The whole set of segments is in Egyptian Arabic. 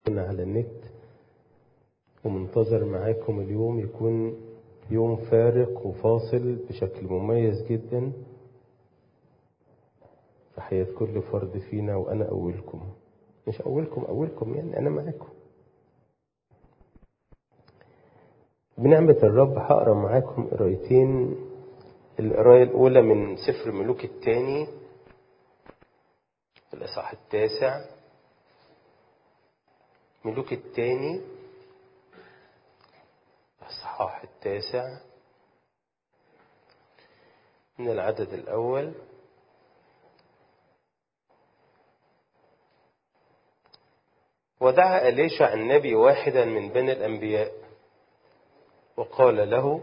كنا على النت ومنتظر معاكم اليوم يكون يوم فارق وفاصل بشكل مميز جدا في حياة كل فرد فينا وأنا أولكم مش أولكم أولكم يعني أنا معاكم بنعمة الرب هقرا معاكم قرايتين القراية الأولى من سفر ملوك الثاني الإصحاح التاسع ملوك الثاني الإصحاح التاسع من العدد الأول ودعا أليشع النبي واحدا من بني الأنبياء وقال له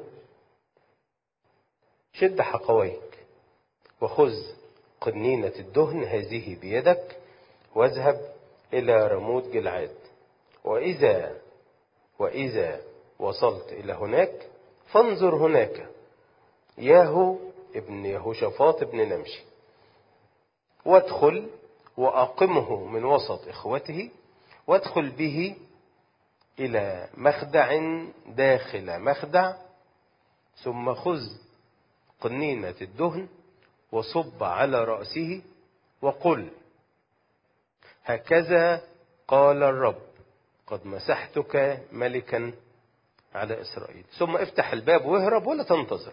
شد حقويك وخذ قنينة الدهن هذه بيدك واذهب إلى رموت جلعاد وإذا وإذا وصلت إلى هناك فانظر هناك ياهو ابن يهوشافاط ابن نمشي وادخل وأقمه من وسط إخوته وادخل به إلى مخدع داخل مخدع ثم خذ قنينة الدهن وصب على رأسه وقل هكذا قال الرب قد مسحتك ملكا على إسرائيل ثم افتح الباب واهرب ولا تنتظر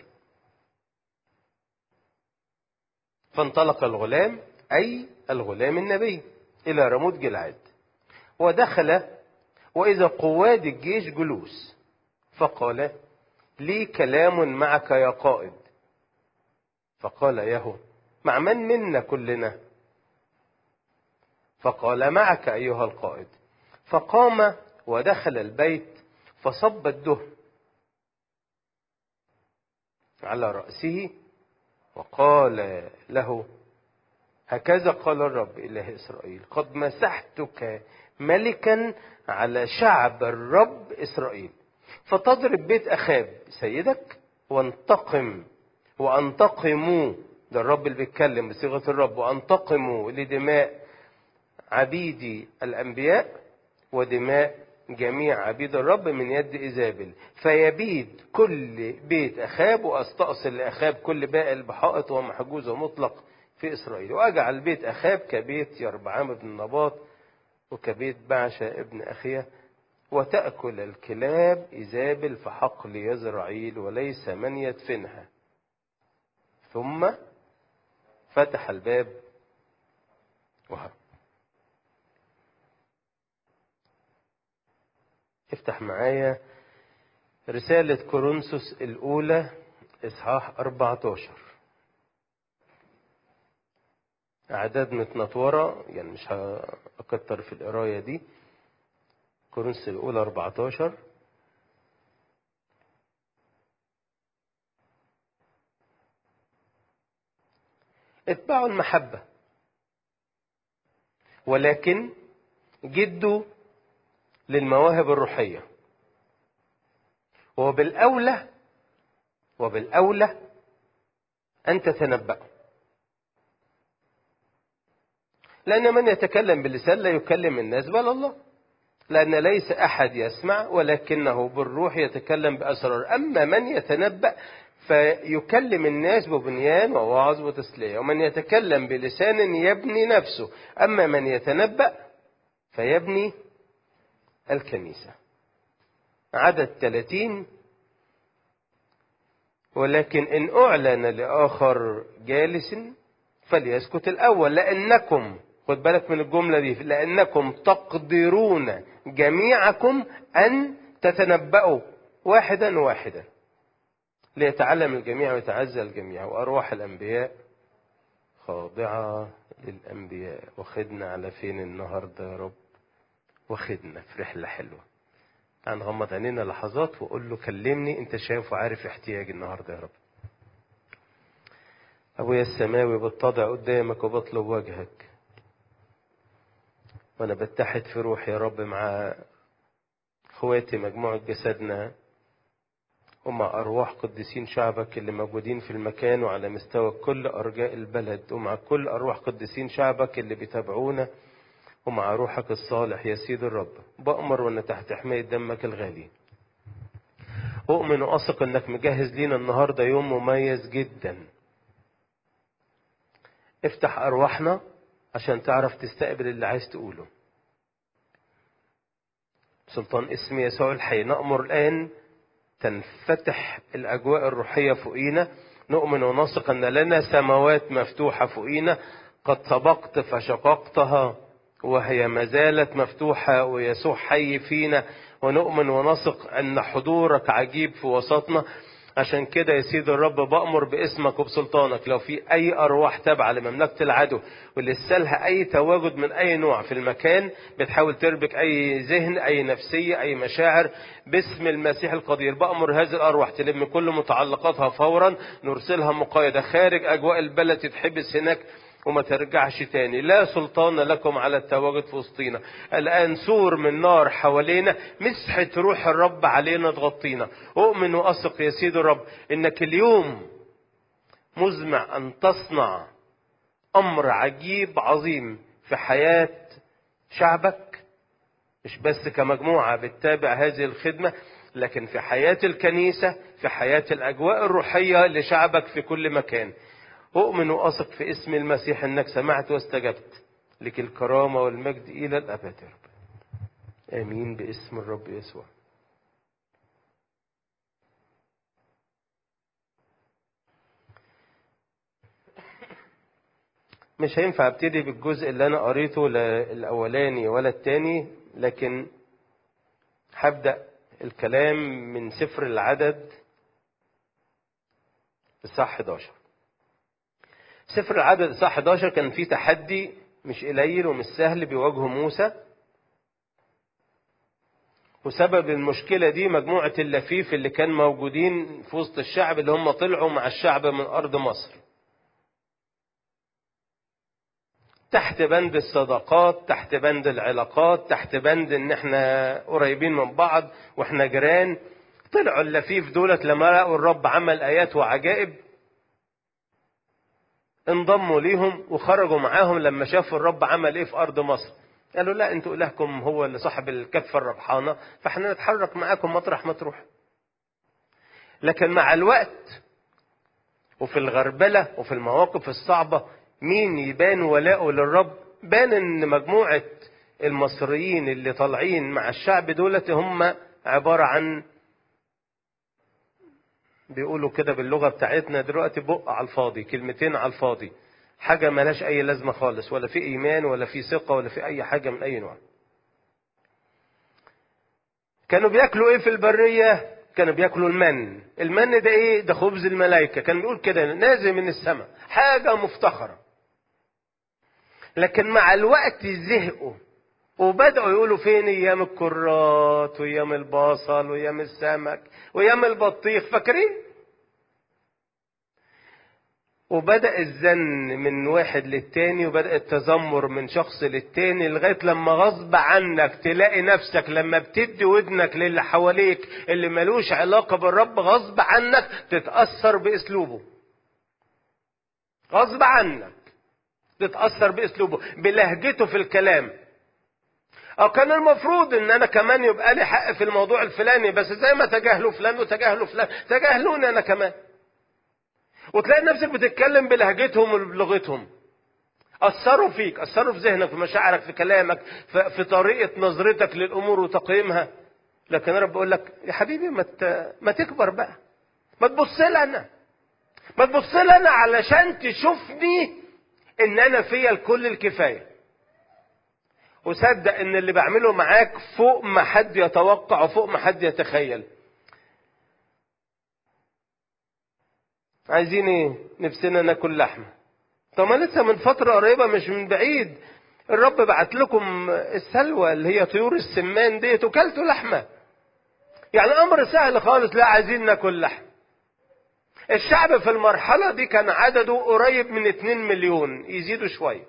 فانطلق الغلام أي الغلام النبي إلى رموت جلعاد ودخل وإذا قواد الجيش جلوس فقال لي كلام معك يا قائد فقال يهو مع من منا كلنا فقال معك أيها القائد فقام ودخل البيت فصب الدهن على رأسه وقال له هكذا قال الرب إله إسرائيل قد مسحتك ملكا على شعب الرب إسرائيل فتضرب بيت أخاب سيدك وانتقم وانتقموا ده الرب اللي بيتكلم بصيغة الرب وانتقموا لدماء عبيدي الأنبياء ودماء جميع عبيد الرب من يد إيزابل فيبيد كل بيت أخاب وأستأصل لأخاب كل بائل بحائط ومحجوز ومطلق في إسرائيل وأجعل بيت أخاب كبيت يربعام بن نباط وكبيت بعشة ابن أخيه وتأكل الكلاب إيزابل في حقل يزرعيل وليس من يدفنها ثم فتح الباب وهرب افتح معايا رسالة كورنثوس الأولى إصحاح 14 أعداد متنطورة يعني مش هكتر في القراية دي كورنثوس الأولى 14 اتبعوا المحبة ولكن جدوا للمواهب الروحية وبالأولى وبالأولى أن تتنبأوا لأن من يتكلم باللسان لا يكلم الناس بل الله لأن ليس أحد يسمع ولكنه بالروح يتكلم بأسرار أما من يتنبأ فيكلم الناس ببنيان ووعظ وتسلية ومن يتكلم بلسان يبني نفسه أما من يتنبأ فيبني الكنيسة عدد 30 ولكن إن أعلن لآخر جالس فليسكت الأول لأنكم خد بالك من الجملة دي لأنكم تقدرون جميعكم أن تتنبأوا واحدا واحدا ليتعلم الجميع ويتعزى الجميع وأرواح الأنبياء خاضعة للأنبياء واخدنا على فين النهاردة يا رب واخدنا في رحلة حلوة هنغمض عينينا لحظات وأقول له كلمني أنت شايف وعارف احتياجي النهاردة يا رب أبويا السماوي بتضع قدامك وبطلب وجهك وأنا بتحد في روحي يا رب مع اخواتي مجموعة جسدنا ومع أرواح قديسين شعبك اللي موجودين في المكان وعلى مستوى كل أرجاء البلد ومع كل أرواح قديسين شعبك اللي بيتابعونا ومع روحك الصالح يا سيد الرب بأمر وانا تحت حماية دمك الغالي أؤمن وأثق إنك مجهز لينا النهاردة يوم مميز جدا افتح أرواحنا عشان تعرف تستقبل اللي عايز تقوله سلطان اسم يسوع الحي نأمر الآن تنفتح الأجواء الروحية فوقينا نؤمن ونثق أن لنا سماوات مفتوحة فوقينا قد سبقت فشققتها وهي ما زالت مفتوحة ويسوع حي فينا ونؤمن ونثق أن حضورك عجيب في وسطنا عشان كده يا سيد الرب بأمر باسمك وبسلطانك لو في أي أرواح تابعة لمملكة العدو واللي لها أي تواجد من أي نوع في المكان بتحاول تربك أي ذهن أي نفسية أي مشاعر باسم المسيح القدير بأمر هذه الأرواح تلم كل متعلقاتها فورا نرسلها مقايدة خارج أجواء البلد تتحبس هناك وما ترجعش تاني لا سلطان لكم على التواجد في وسطينا الآن سور من نار حوالينا مسحة روح الرب علينا تغطينا أؤمن وأثق يا سيد الرب إنك اليوم مزمع أن تصنع أمر عجيب عظيم في حياة شعبك مش بس كمجموعة بتتابع هذه الخدمة لكن في حياة الكنيسة في حياة الأجواء الروحية لشعبك في كل مكان أؤمن وأثق في اسم المسيح أنك سمعت واستجبت لك الكرامة والمجد إلى الأبد يا رب آمين باسم الرب يسوع مش هينفع ابتدي بالجزء اللي انا قريته لا الاولاني ولا التاني لكن هبدا الكلام من سفر العدد الصح 11 سفر العدد الصح 11 كان فيه تحدي مش قليل ومش سهل بيواجهه موسى وسبب المشكلة دي مجموعة اللفيف اللي كان موجودين في وسط الشعب اللي هم طلعوا مع الشعب من أرض مصر تحت بند الصداقات تحت بند العلاقات تحت بند ان احنا قريبين من بعض واحنا جيران طلعوا اللفيف دولت لما لقوا الرب عمل ايات وعجائب انضموا ليهم وخرجوا معاهم لما شافوا الرب عمل ايه في ارض مصر قالوا لا انتوا الهكم هو اللي صاحب الكفه الربحانه فاحنا نتحرك معاكم مطرح ما تروح لكن مع الوقت وفي الغربله وفي المواقف الصعبه مين يبان ولاؤه للرب بان ان مجموعه المصريين اللي طالعين مع الشعب دولت هم عباره عن بيقولوا كده باللغة بتاعتنا دلوقتي بق على الفاضي كلمتين على الفاضي حاجة ملاش أي لازمة خالص ولا في إيمان ولا في ثقة ولا في أي حاجة من أي نوع كانوا بياكلوا إيه في البرية كانوا بياكلوا المن المن ده إيه ده خبز الملائكة كان بيقول كده نازل من السماء حاجة مفتخرة لكن مع الوقت زهقوا وبدأوا يقولوا فين أيام الكرات وأيام البصل وأيام السمك وأيام البطيخ فاكرين؟ وبدأ الزن من واحد للتاني وبدأ التذمر من شخص للتاني لغاية لما غصب عنك تلاقي نفسك لما بتدي ودنك للي حواليك اللي ملوش علاقة بالرب غصب عنك تتأثر بأسلوبه غصب عنك تتأثر بأسلوبه بلهجته في الكلام أو كان المفروض إن أنا كمان يبقى لي حق في الموضوع الفلاني بس زي ما تجاهلوا فلان وتجاهلوا فلان تجاهلوني أنا كمان وتلاقي نفسك بتتكلم بلهجتهم وبلغتهم أثروا فيك أثروا في ذهنك في مشاعرك في كلامك في, في طريقة نظرتك للأمور وتقييمها لكن أنا بقول لك يا حبيبي ما ما تكبر بقى ما تبص لي أنا ما تبص لي أنا علشان تشوفني إن أنا فيا الكل الكفاية وصدق ان اللي بعمله معاك فوق ما حد يتوقع وفوق ما حد يتخيل عايزين ايه نفسنا ناكل لحمه طب ما لسه من فتره قريبه مش من بعيد الرب بعت لكم السلوى اللي هي طيور السمان ديت وكلتوا لحمه يعني امر سهل خالص لا عايزين ناكل لحم الشعب في المرحله دي كان عدده قريب من 2 مليون يزيدوا شويه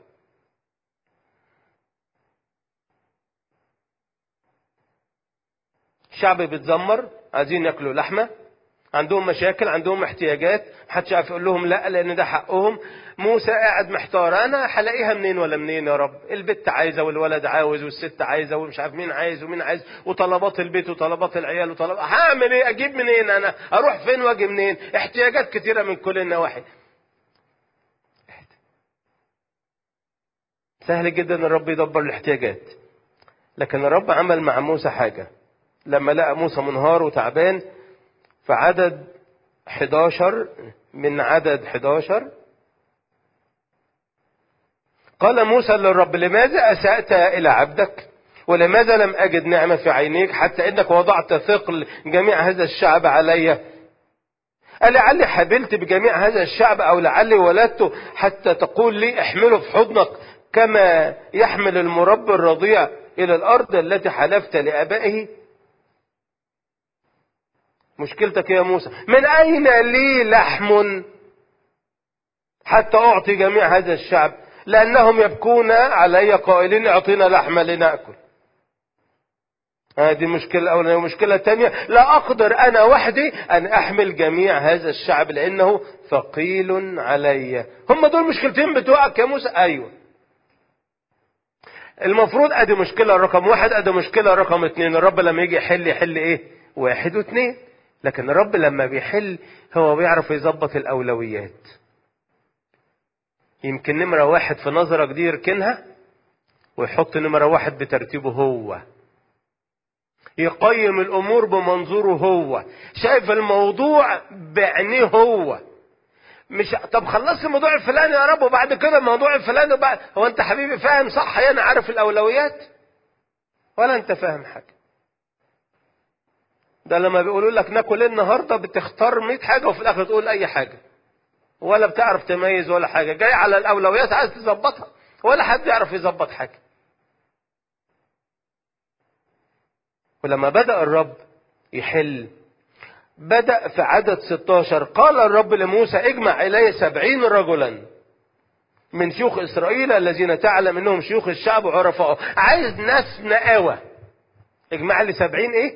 الشعب بيتذمر عايزين ياكلوا لحمه عندهم مشاكل عندهم احتياجات محدش عارف يقول لهم لا لان ده حقهم موسى قاعد محتار انا هلاقيها منين ولا منين يا رب البت عايزه والولد عاوز والست عايزه ومش عارف مين عايز ومين عايز وطلبات البيت وطلبات العيال وطلبات هعمل ايه اجيب منين انا اروح فين واجي منين احتياجات كتيره من كل النواحي سهل جدا الرب يدبر الاحتياجات لكن الرب عمل مع موسى حاجه لما لقى موسى منهار وتعبان في عدد 11 من عدد 11 قال موسى للرب لماذا أسأت إلى عبدك ولماذا لم أجد نعمة في عينيك حتى إنك وضعت ثقل جميع هذا الشعب علي ألعلي حبلت بجميع هذا الشعب أو لعلي ولدته حتى تقول لي احمله في حضنك كما يحمل المربي الرضيع إلى الأرض التي حلفت لآبائه مشكلتك يا موسى من أين لي لحم حتى أعطي جميع هذا الشعب لأنهم يبكون علي قائلين اعطينا لحمة لنأكل هذه مشكلة الأولى ومشكلة الثانية لا أقدر أنا وحدي أن أحمل جميع هذا الشعب لأنه ثقيل علي هم دول مشكلتين بتوعك يا موسى أيوة المفروض ادي مشكلة رقم واحد ادي مشكلة رقم اتنين الرب لما يجي يحل يحل ايه واحد واثنين لكن الرب لما بيحل هو بيعرف يظبط الأولويات يمكن نمرة واحد في نظرك دي يركنها ويحط نمرة واحد بترتيبه هو يقيم الأمور بمنظوره هو شايف الموضوع بعينيه هو مش طب خلصت الموضوع الفلاني يا رب وبعد كده الموضوع الفلاني وبعد هو انت حبيبي فاهم صح انا عارف الاولويات ولا انت فاهم حاجه ده لما بيقولوا لك ناكل ايه النهارده بتختار 100 حاجه وفي الاخر تقول اي حاجه ولا بتعرف تميز ولا حاجه جاي على الاولويات عايز تظبطها ولا حد يعرف يظبط حاجه ولما بدا الرب يحل بدأ في عدد 16 قال الرب لموسى اجمع إلي سبعين رجلا من شيوخ إسرائيل الذين تعلم أنهم شيوخ الشعب وعرفائه عايز ناس نقاوة اجمع لي سبعين ايه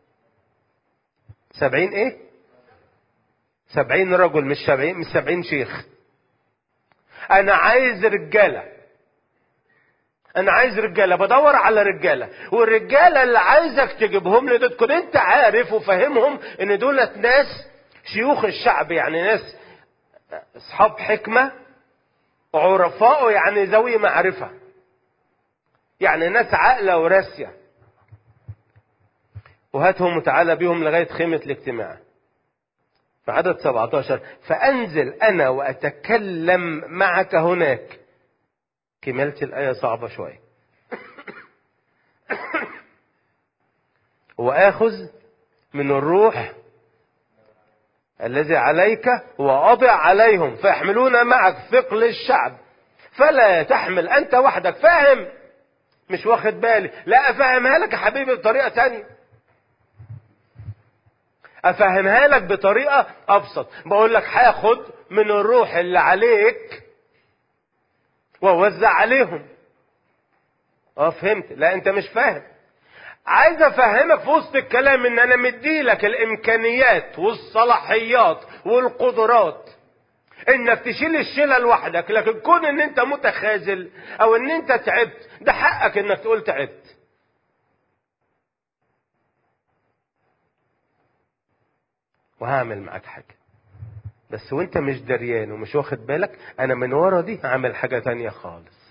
سبعين ايه سبعين رجل مش سبعين مش سبعين شيخ انا عايز رجاله انا عايز رجاله بدور على رجاله والرجاله اللي عايزك تجيبهم لي دول تكون انت عارف وفاهمهم ان دولت ناس شيوخ الشعب يعني ناس اصحاب حكمه عرفاء يعني ذوي معرفه يعني ناس عاقله وراسيه وهاتهم وتعالى بيهم لغايه خيمه الاجتماع في عدد 17 فانزل انا واتكلم معك هناك كمالة الآية صعبة شوية وآخذ من الروح الذي عليك وأضع عليهم فيحملون معك ثقل الشعب فلا تحمل أنت وحدك فاهم مش واخد بالي لا أفهمها لك يا حبيبي بطريقة تانية أفهمها لك بطريقة أبسط بقول لك هاخد من الروح اللي عليك ووزع عليهم اه فهمت لا انت مش فاهم عايز افهمك في وسط الكلام ان انا مديلك الامكانيات والصلاحيات والقدرات انك تشيل الشيله لوحدك لكن كون ان انت متخاذل او ان انت تعبت ده حقك انك تقول تعبت وهعمل معاك حاجه بس وانت مش دريان ومش واخد بالك انا من ورا دي هعمل حاجة تانية خالص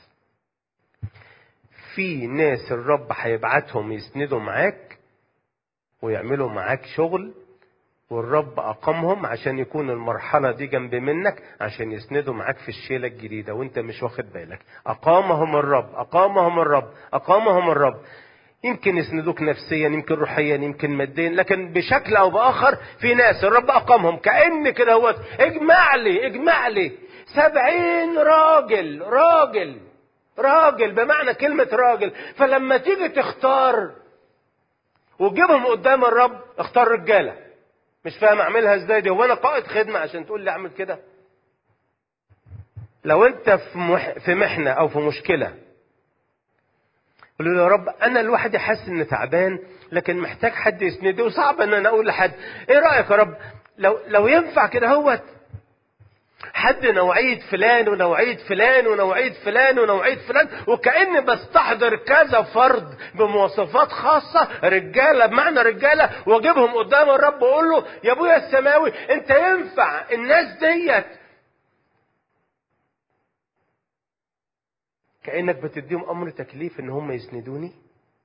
في ناس الرب هيبعتهم يسندوا معاك ويعملوا معاك شغل والرب أقامهم عشان يكون المرحلة دي جنب منك عشان يسندوا معاك في الشيلة الجديدة وانت مش واخد بالك أقامهم الرب أقامهم الرب أقامهم الرب يمكن يسندوك نفسيا يمكن روحيا يمكن ماديا لكن بشكل او باخر في ناس الرب اقامهم كان كده هو اجمع لي اجمع لي سبعين راجل راجل راجل بمعنى كلمة راجل فلما تيجي تختار وتجيبهم قدام الرب اختار رجالة مش فاهم اعملها ازاي دي هو انا قائد خدمة عشان تقول لي اعمل كده لو انت في, مح... في محنة او في مشكلة قول له يا رب انا لوحدي حاسس اني تعبان لكن محتاج حد يسندني وصعب ان انا اقول لحد ايه رايك يا رب لو لو ينفع كده هوت حد نوعية فلان ونوعية فلان ونوعية فلان ونوعية فلان وكأني بستحضر كذا فرد بمواصفات خاصة رجالة بمعنى رجالة واجيبهم قدام الرب واقول له يا ابويا السماوي انت ينفع الناس ديت كأنك بتديهم أمر تكليف إن هم يسندوني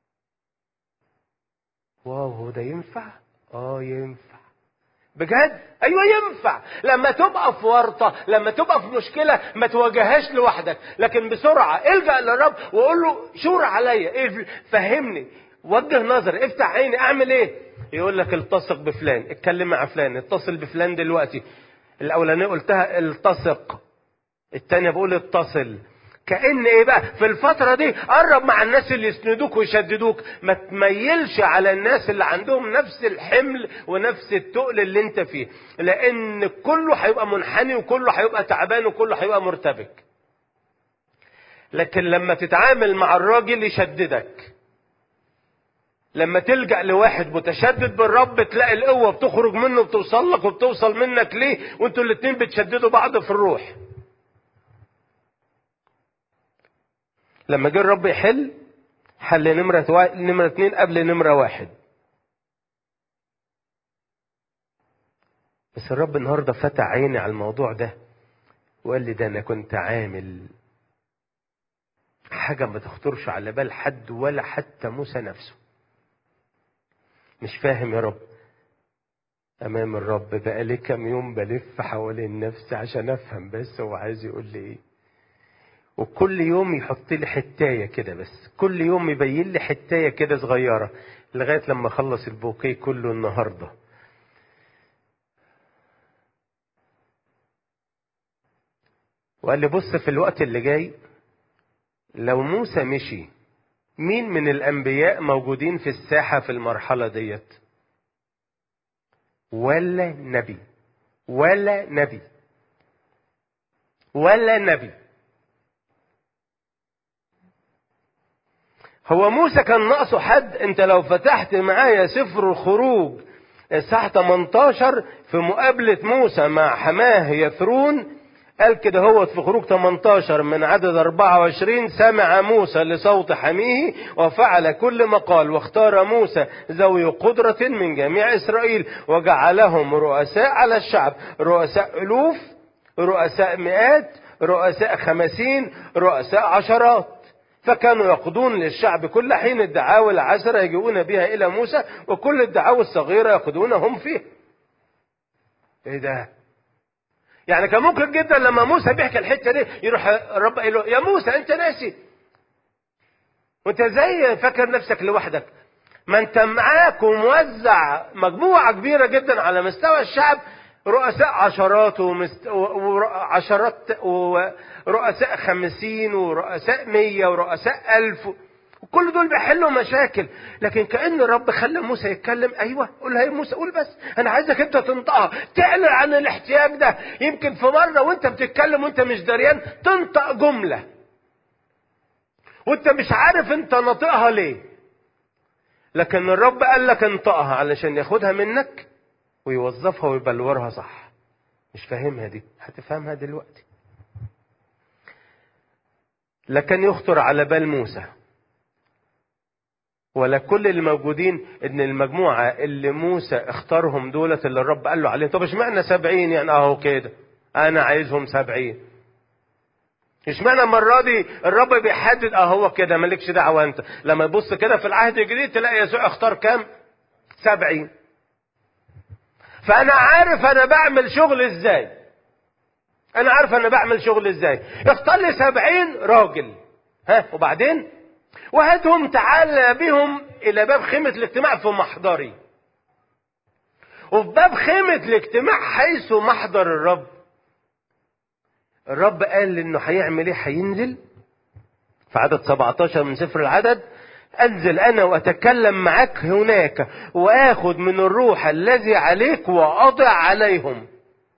واو هو ده ينفع؟ آه ينفع بجد ايوه ينفع لما تبقى في ورطه لما تبقى في مشكله ما تواجههاش لوحدك لكن بسرعه الجا للرب وقول له شور عليا إيه فهمني وجه نظر افتح عيني اعمل ايه يقول لك التصق بفلان اتكلم مع فلان اتصل بفلان دلوقتي الاولانيه قلتها التصق التانية بقول اتصل كأن ايه بقى في الفترة دي قرب مع الناس اللي يسندوك ويشددوك ما تميلش على الناس اللي عندهم نفس الحمل ونفس التقل اللي انت فيه لان كله هيبقى منحني وكله هيبقى تعبان وكله هيبقى مرتبك لكن لما تتعامل مع الراجل يشددك لما تلجأ لواحد متشدد بالرب تلاقي القوة بتخرج منه بتوصل لك وبتوصل منك ليه وانتوا الاتنين بتشددوا بعض في الروح لما جه الرب يحل حل نمرة وا... نمرة اتنين قبل نمرة واحد بس الرب النهارده فتح عيني على الموضوع ده وقال لي ده انا كنت عامل حاجة ما تخطرش على بال حد ولا حتى موسى نفسه مش فاهم يا رب امام الرب بقى لي كام يوم بلف حوالين نفسي عشان افهم بس هو عايز يقول لي ايه وكل يوم يحط لي حتايه كده بس كل يوم يبين لي حتايه كده صغيره لغايه لما اخلص البوكيه كله النهارده وقال لي بص في الوقت اللي جاي لو موسى مشي مين من الانبياء موجودين في الساحه في المرحله ديت ولا نبي ولا نبي ولا نبي هو موسى كان ناقصه حد انت لو فتحت معايا سفر الخروج الساعة 18 في مقابلة موسى مع حماه يثرون قال كده هو في خروج 18 من عدد 24 سمع موسى لصوت حميه وفعل كل ما قال واختار موسى ذوي قدرة من جميع إسرائيل وجعلهم رؤساء على الشعب رؤساء ألوف رؤساء مئات رؤساء خمسين رؤساء عشرات فكانوا يقضون للشعب كل حين الدعاوى العشرة يجيئون بها إلى موسى وكل الدعاوى الصغيرة يقضونهم فيه ايه ده يعني كان ممكن جدا لما موسى بيحكي الحته دي يروح الرب قال له يا موسى انت ناسي وانت ازاي فاكر نفسك لوحدك ما انت معاك وموزع مجموعه كبيره جدا على مستوى الشعب رؤساء عشرات ومست... وعشرات ورؤساء خمسين ورؤساء مية ورؤساء ألف وكل دول بيحلوا مشاكل لكن كأن الرب خلى موسى يتكلم أيوة قول يا موسى قول بس أنا عايزك أنت تنطقها تعلن عن الاحتياج ده يمكن في مرة وأنت بتتكلم وأنت مش دريان تنطق جملة وأنت مش عارف أنت ناطقها ليه لكن الرب قال لك انطقها علشان ياخدها منك ويوظفها ويبلورها صح مش فاهمها دي هتفهمها دلوقتي لا كان يخطر على بال موسى ولا كل اللي موجودين ان المجموعة اللي موسى اختارهم دولة اللي الرب قال له عليهم طب اشمعنى سبعين يعني اهو كده انا عايزهم سبعين اشمعنى المرة دي الرب بيحدد اه هو كده مالكش دعوة انت لما يبص كده في العهد الجديد تلاقي يسوع اختار كام سبعين فانا عارف انا بعمل شغل ازاي انا عارف انا بعمل شغل ازاي اختار لي سبعين راجل ها وبعدين وهاتهم تعال بهم الى باب خيمة الاجتماع في محضري وفي باب خيمة الاجتماع حيث محضر الرب الرب قال انه هيعمل ايه هينزل في عدد 17 من سفر العدد انزل انا واتكلم معك هناك واخذ من الروح الذي عليك واضع عليهم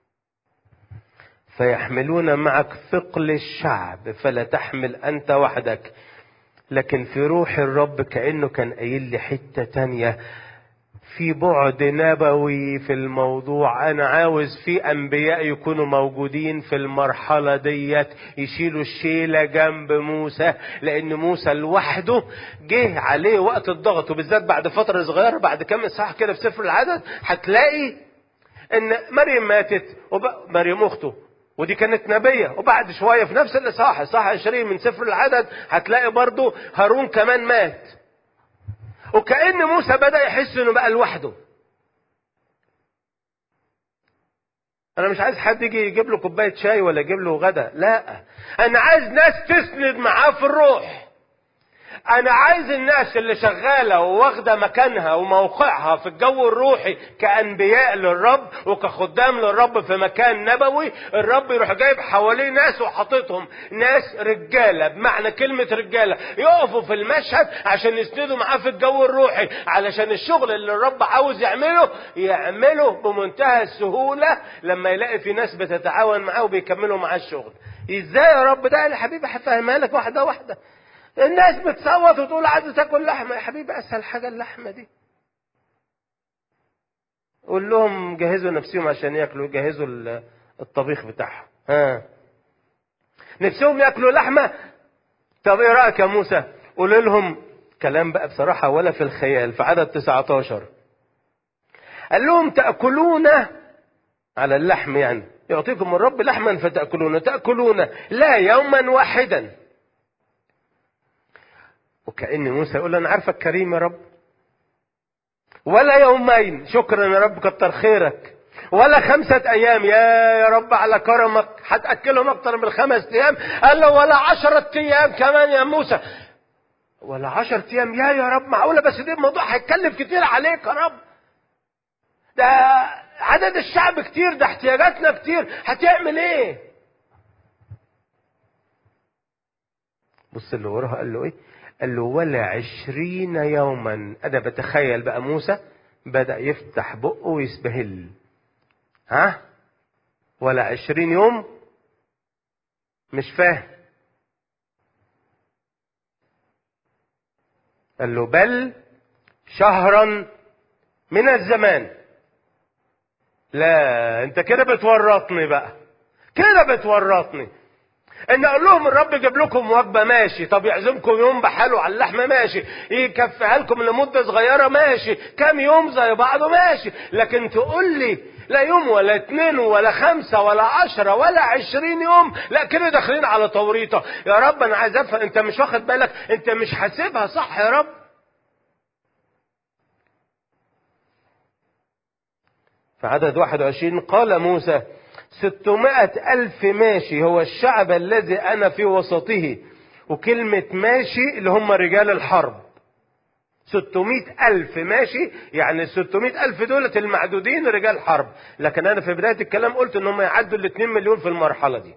فيحملون معك ثقل الشعب فلا تحمل انت وحدك لكن في روح الرب كانه كان قايل لي حته تانية في بعد نبوي في الموضوع انا عاوز في انبياء يكونوا موجودين في المرحلة ديت يشيلوا الشيلة جنب موسى لان موسى لوحده جه عليه وقت الضغط وبالذات بعد فترة صغيرة بعد كام اصحاح كده في سفر العدد هتلاقي ان مريم ماتت وب... مريم اخته ودي كانت نبية وبعد شوية في نفس الإصحاح إصحاح 20 من سفر العدد هتلاقي برضو هارون كمان مات وكأن موسى بدأ يحس إنه بقى لوحده أنا مش عايز حد يجي يجيب له كوباية شاي ولا يجيب له غدا لا أنا عايز ناس تسند معاه في الروح انا عايز الناس اللي شغاله وواخده مكانها وموقعها في الجو الروحي كانبياء للرب وكخدام للرب في مكان نبوي الرب يروح جايب حواليه ناس وحاططهم ناس رجاله بمعنى كلمه رجاله يقفوا في المشهد عشان يسندوا معاه في الجو الروحي علشان الشغل اللي الرب عاوز يعمله يعمله بمنتهى السهوله لما يلاقي في ناس بتتعاون معاه وبيكملوا معاه الشغل ازاي يا رب ده يا حبيبي هفهمها لك واحده واحده الناس بتصوت وتقول عايزه تاكل لحمه يا حبيبي اسهل حاجه اللحمه دي قول لهم جهزوا نفسهم عشان ياكلوا جهزوا الطبيخ بتاعهم ها نفسهم ياكلوا لحمه طب ايه رايك يا موسى قول لهم كلام بقى بصراحه ولا في الخيال في عدد 19 قال لهم تاكلون على اللحم يعني يعطيكم الرب لحما فتاكلون تاكلون لا يوما واحدا وكأن موسى يقول أنا عارفك كريم يا رب ولا يومين شكرا يا رب كتر خيرك ولا خمسة أيام يا يا رب على كرمك هتأكلهم أكتر من خمس أيام قال له ولا عشرة أيام كمان يا موسى ولا عشرة أيام يا يا رب معقولة بس ده الموضوع هيتكلف كتير عليك يا رب ده عدد الشعب كتير ده احتياجاتنا كتير هتعمل ايه بص اللي وراها قال له ايه قال له ولا عشرين يوما انا بتخيل بقى موسى بدأ يفتح بقه ويسبهل ها ولا عشرين يوم مش فاهم قال له بل شهرا من الزمان لا انت كده بتورطني بقى كده بتورطني ان اقول لهم الرب جاب لكم وجبه ماشي طب يعزمكم يوم بحاله على اللحمه ماشي يكفيها لكم لمده صغيره ماشي كام يوم زي بعضه ماشي لكن تقول لي لا يوم ولا اتنين ولا خمسة ولا عشرة ولا عشرين يوم لا كده داخلين على توريطة يا رب انا عايز افهم انت مش واخد بالك انت مش حاسبها صح يا رب في عدد 21 قال موسى ستمائة ألف ماشي هو الشعب الذي أنا في وسطه وكلمة ماشي اللي هم رجال الحرب ستمائة ألف ماشي يعني ستمائة ألف دولة المعدودين رجال حرب لكن أنا في بداية الكلام قلت إن هم يعدوا الاتنين مليون في المرحلة دي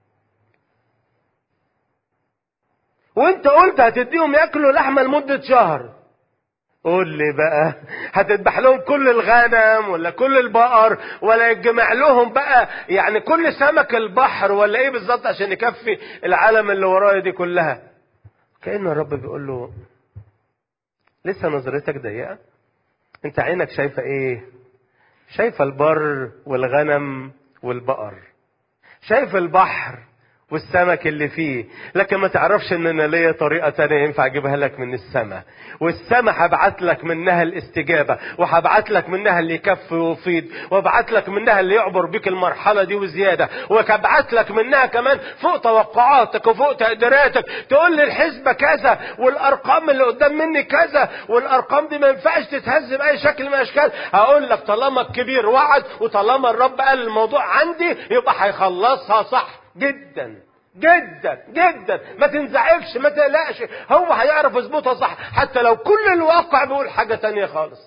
وانت قلت هتديهم ياكلوا لحمة لمدة شهر قول لي بقى هتذبح لهم كل الغنم ولا كل البقر ولا يجمع لهم بقى يعني كل سمك البحر ولا ايه بالظبط عشان يكفي العالم اللي ورايا دي كلها كأن الرب بيقول له لسه نظرتك ضيقة انت عينك شايفة ايه شايفة البر والغنم والبقر شايف البحر والسمك اللي فيه لكن ما تعرفش ان انا ليا طريقة تانية ينفع اجيبها لك من السماء والسماء هبعت لك منها الاستجابة وهبعت لك منها اللي يكفي ويفيض وابعت لك منها اللي يعبر بيك المرحلة دي وزيادة وهبعت لك منها كمان فوق توقعاتك وفوق تقديراتك تقول لي الحسبة كذا والارقام اللي قدام مني كذا والارقام دي ما ينفعش تتهز باي شكل من الاشكال هقول لك طالما الكبير وعد وطالما الرب قال الموضوع عندي يبقى هيخلصها صح جدا جدا جدا ما تنزعجش ما تقلقش هو هيعرف يظبطها صح حتى لو كل الواقع بيقول حاجة تانية خالص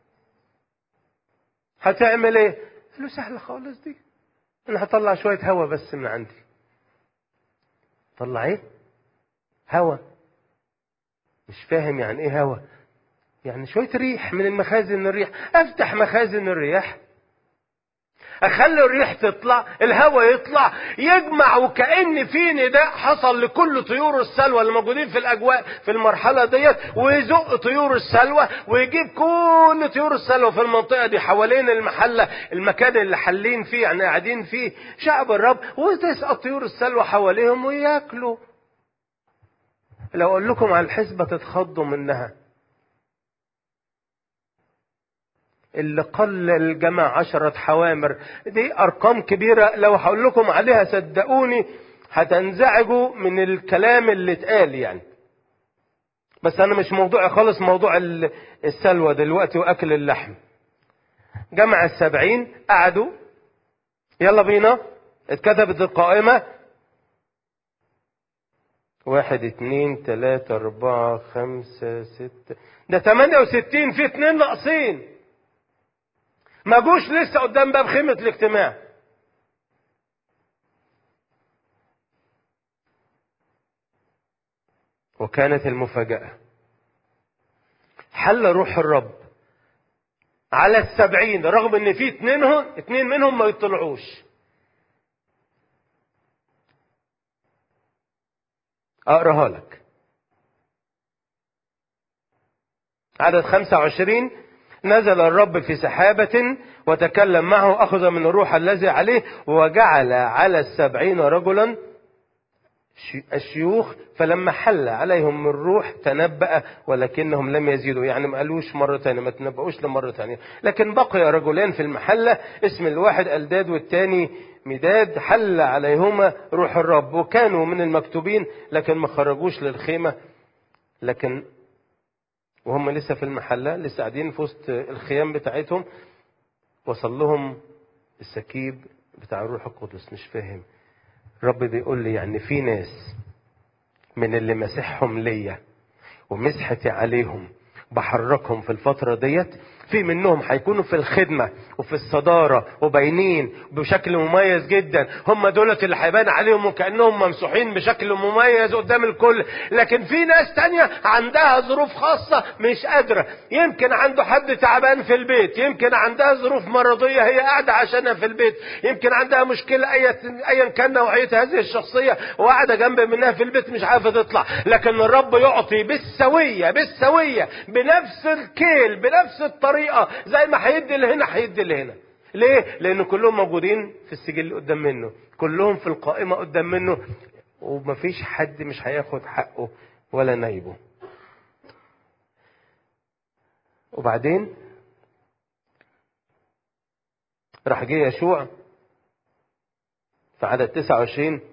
هتعمل ايه قال له سهلة خالص دي انا هطلع شوية هوا بس من عندي طلع ايه هوا مش فاهم يعني ايه هوا يعني شوية ريح من المخازن الريح افتح مخازن الرياح اخلي الريح تطلع الهواء يطلع يجمع وكأن في نداء حصل لكل طيور السلوى اللي موجودين في الاجواء في المرحلة ديت ويزق طيور السلوى ويجيب كل طيور السلوى في المنطقة دي حوالين المحلة المكان اللي حالين فيه يعني قاعدين فيه شعب الرب وتسقط طيور السلوى حواليهم وياكلوا لو اقول لكم على الحسبة تتخضوا منها اللي قلل جمع عشرة حوامر دي أرقام كبيرة لو هقول لكم عليها صدقوني هتنزعجوا من الكلام اللي اتقال يعني بس أنا مش موضوعي خالص موضوع السلوى دلوقتي وأكل اللحم جمع السبعين قعدوا يلا بينا اتكتبت القائمة واحد اتنين تلاتة اربعة خمسة ستة ده تمانية وستين في اتنين ناقصين ما جوش لسه قدام باب خيمة الاجتماع وكانت المفاجأة حل روح الرب على السبعين رغم ان في اتنينهم اتنين منهم ما يطلعوش اقراها لك عدد خمسة وعشرين نزل الرب في سحابة وتكلم معه أخذ من الروح الذي عليه وجعل على السبعين رجلا الشيوخ فلما حل عليهم الروح تنبأ ولكنهم لم يزيدوا يعني ما قالوش مرة تانية ما تنبأوش لمرة تانية لكن بقي رجلان في المحلة اسم الواحد ألداد والتاني مداد حل عليهما روح الرب وكانوا من المكتوبين لكن ما خرجوش للخيمة لكن وهم لسه في المحلة لسه قاعدين في وسط الخيام بتاعتهم وصل لهم السكيب بتاع الروح القدس مش فاهم رب بيقول لي يعني في ناس من اللي مسحهم ليا ومسحتي عليهم بحركهم في الفترة ديت في منهم هيكونوا في الخدمة وفي الصدارة وباينين بشكل مميز جدا هم دولت اللي هيبان عليهم وكأنهم ممسوحين بشكل مميز قدام الكل لكن في ناس تانية عندها ظروف خاصة مش قادرة يمكن عنده حد تعبان في البيت يمكن عندها ظروف مرضية هي قاعدة عشانها في البيت يمكن عندها مشكلة أيا كان نوعية هذه الشخصية وقاعدة جنب منها في البيت مش عارفة تطلع لكن الرب يعطي بالسوية بالسوية بنفس الكيل بنفس الطريقة زي ما هيدي لهنا هيدي لهنا ليه؟ لأن كلهم موجودين في السجل قدام منه كلهم في القائمة قدام منه ومفيش حد مش هياخد حقه ولا نايبه وبعدين راح جه يشوع في عدد 29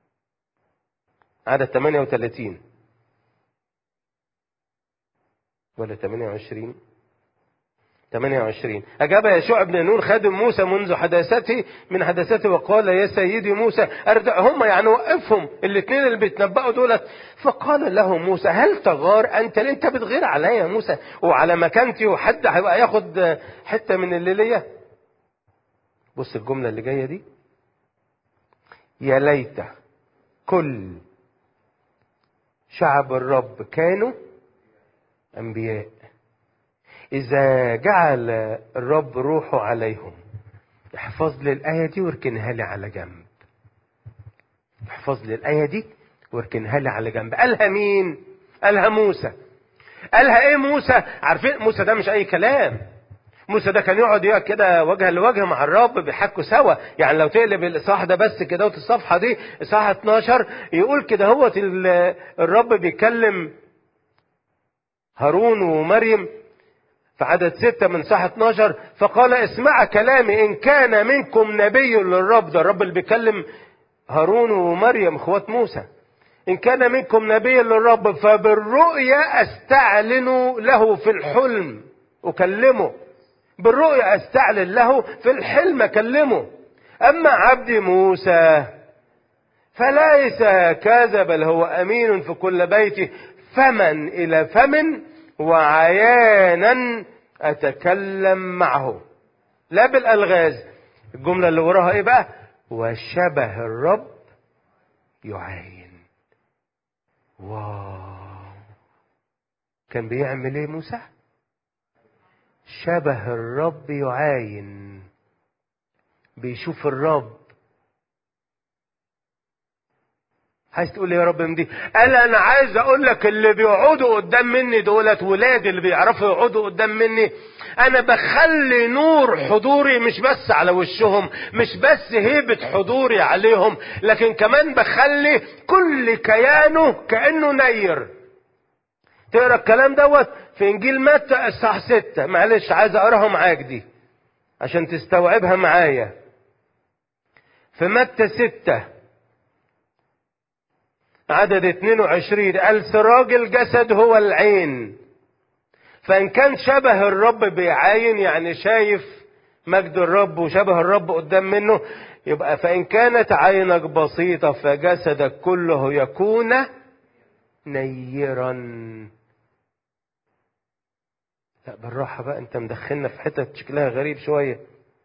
عدد 38 ولا 28 28 أجاب يشوع بن نون خادم موسى منذ حداثته من حداثته وقال يا سيدي موسى أردعهم يعني وقفهم الاثنين اللي بيتنبأوا دولت فقال له موسى هل تغار أنت أنت بتغير عليا يا موسى وعلى مكانتي وحد هيبقى ياخد حتة من اللي ليا بص الجملة اللي جاية دي يا ليت كل شعب الرب كانوا أنبياء إذا جعل الرب روحه عليهم احفظ لي الآية دي واركنها لي على جنب احفظ لي الآية دي واركنها لي على جنب قالها مين قالها موسى قالها ايه موسى عارفين موسى ده مش اي كلام موسى ده كان يقعد يقعد كده وجها لوجه مع الرب بيحكوا سوا يعني لو تقلب الاصحاح ده بس كده الصفحه دي اصحاح 12 يقول كده هو الرب بيكلم هارون ومريم في عدد ستة من صح 12 فقال اسمع كلامي إن كان منكم نبي للرب ده الرب اللي بيكلم هارون ومريم اخوات موسى إن كان منكم نبي للرب فبالرؤيا أستعلن له في الحلم أكلمه بالرؤيا أستعلن له في الحلم أكلمه أما عبدي موسى فليس كذا بل هو أمين في كل بيته فمن إلى فم وعيانا أتكلم معه لا بالألغاز الجملة اللي وراها إيه بقى وشبه الرب يعاين واو كان بيعمل ايه موسى شبه الرب يعاين بيشوف الرب عايز تقول يا رب من دي قال انا عايز اقول لك اللي بيقعدوا قدام مني دولت ولادي اللي بيعرفوا يقعدوا قدام مني انا بخلي نور حضوري مش بس على وشهم مش بس هيبة حضوري عليهم لكن كمان بخلي كل كيانه كأنه نير تقرا الكلام دوت في انجيل متى الصح ستة معلش عايز اقراها معاك دي عشان تستوعبها معايا في متى ستة عدد 22 قال سراج الجسد هو العين فإن كان شبه الرب بيعاين يعني شايف مجد الرب وشبه الرب قدام منه يبقى فإن كانت عينك بسيطة فجسدك كله يكون نيرا لا بالراحة بقى انت مدخلنا في حتة شكلها غريب شوية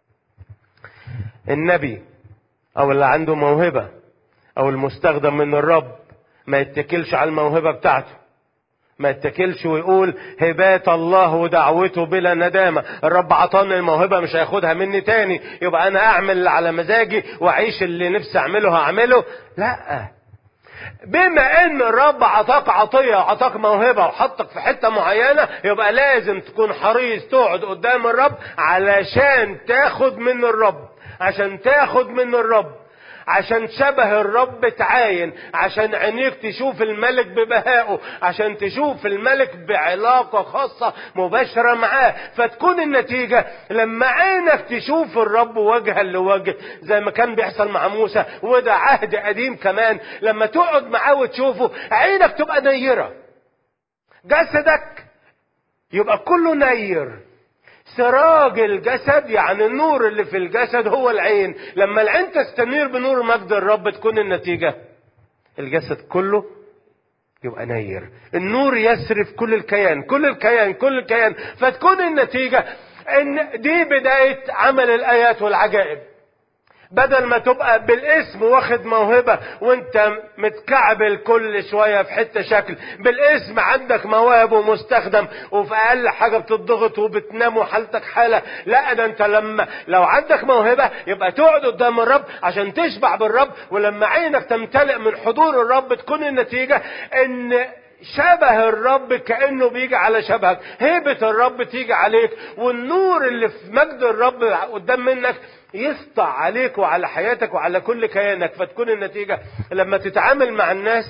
النبي او اللي عنده موهبة او المستخدم من الرب ما يتكلش على الموهبة بتاعته ما يتكلش ويقول هبات الله ودعوته بلا ندامة الرب عطاني الموهبة مش هياخدها مني تاني يبقى انا اعمل اللي على مزاجي واعيش اللي نفسي اعمله هعمله لا بما ان الرب عطاك عطية وعطاك موهبة وحطك في حتة معينة يبقى لازم تكون حريص تقعد قدام الرب علشان تاخد من الرب عشان تاخد من الرب عشان شبه الرب تعاين عشان عينيك تشوف الملك ببهائه عشان تشوف الملك بعلاقة خاصة مباشرة معاه فتكون النتيجة لما عينك تشوف الرب وجها لوجه زي ما كان بيحصل مع موسى وده عهد قديم كمان لما تقعد معاه وتشوفه عينك تبقى نيرة جسدك يبقى كله نير سراج الجسد يعني النور اللي في الجسد هو العين لما العين تستنير بنور مجد الرب تكون النتيجة الجسد كله يبقى نير النور يسرف كل الكيان كل الكيان كل الكيان فتكون النتيجة ان دي بداية عمل الايات والعجائب بدل ما تبقى بالاسم واخد موهبة وانت متكعبل كل شوية في حتة شكل بالاسم عندك مواهب ومستخدم وفي اقل حاجة بتضغط وبتنام وحالتك حالة لا ده انت لما لو عندك موهبة يبقى تقعد قدام الرب عشان تشبع بالرب ولما عينك تمتلئ من حضور الرب تكون النتيجة ان شبه الرب كأنه بيجي على شبهك هيبة الرب تيجي عليك والنور اللي في مجد الرب قدام منك يسطع عليك وعلى حياتك وعلى كل كيانك فتكون النتيجة لما تتعامل مع الناس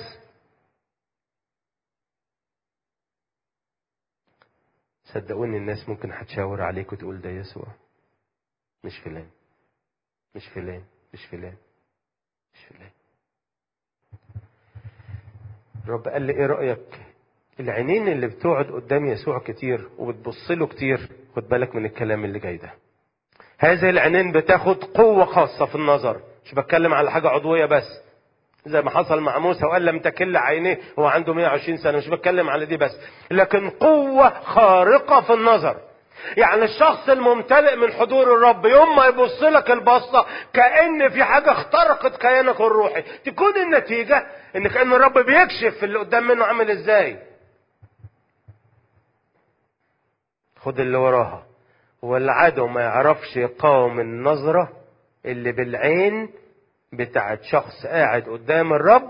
صدقوني الناس ممكن هتشاور عليك وتقول ده يسوع مش فلان مش فلان مش فلان مش فلان الرب قال لي ايه رأيك العينين اللي بتقعد قدام يسوع كتير وبتبص له كتير خد بالك من الكلام اللي جاي ده هذه العينين بتاخد قوة خاصة في النظر مش بتكلم على حاجة عضوية بس زي ما حصل مع موسى وقال لم تكل عينيه هو عنده 120 سنة مش بتكلم على دي بس لكن قوة خارقة في النظر يعني الشخص الممتلئ من حضور الرب يوم ما يبص لك البصة كأن في حاجة اخترقت كيانك الروحي تكون النتيجة ان كأن الرب بيكشف اللي قدام منه عامل ازاي خد اللي وراها والعدو ما يعرفش يقاوم النظرة اللي بالعين بتاعت شخص قاعد قدام الرب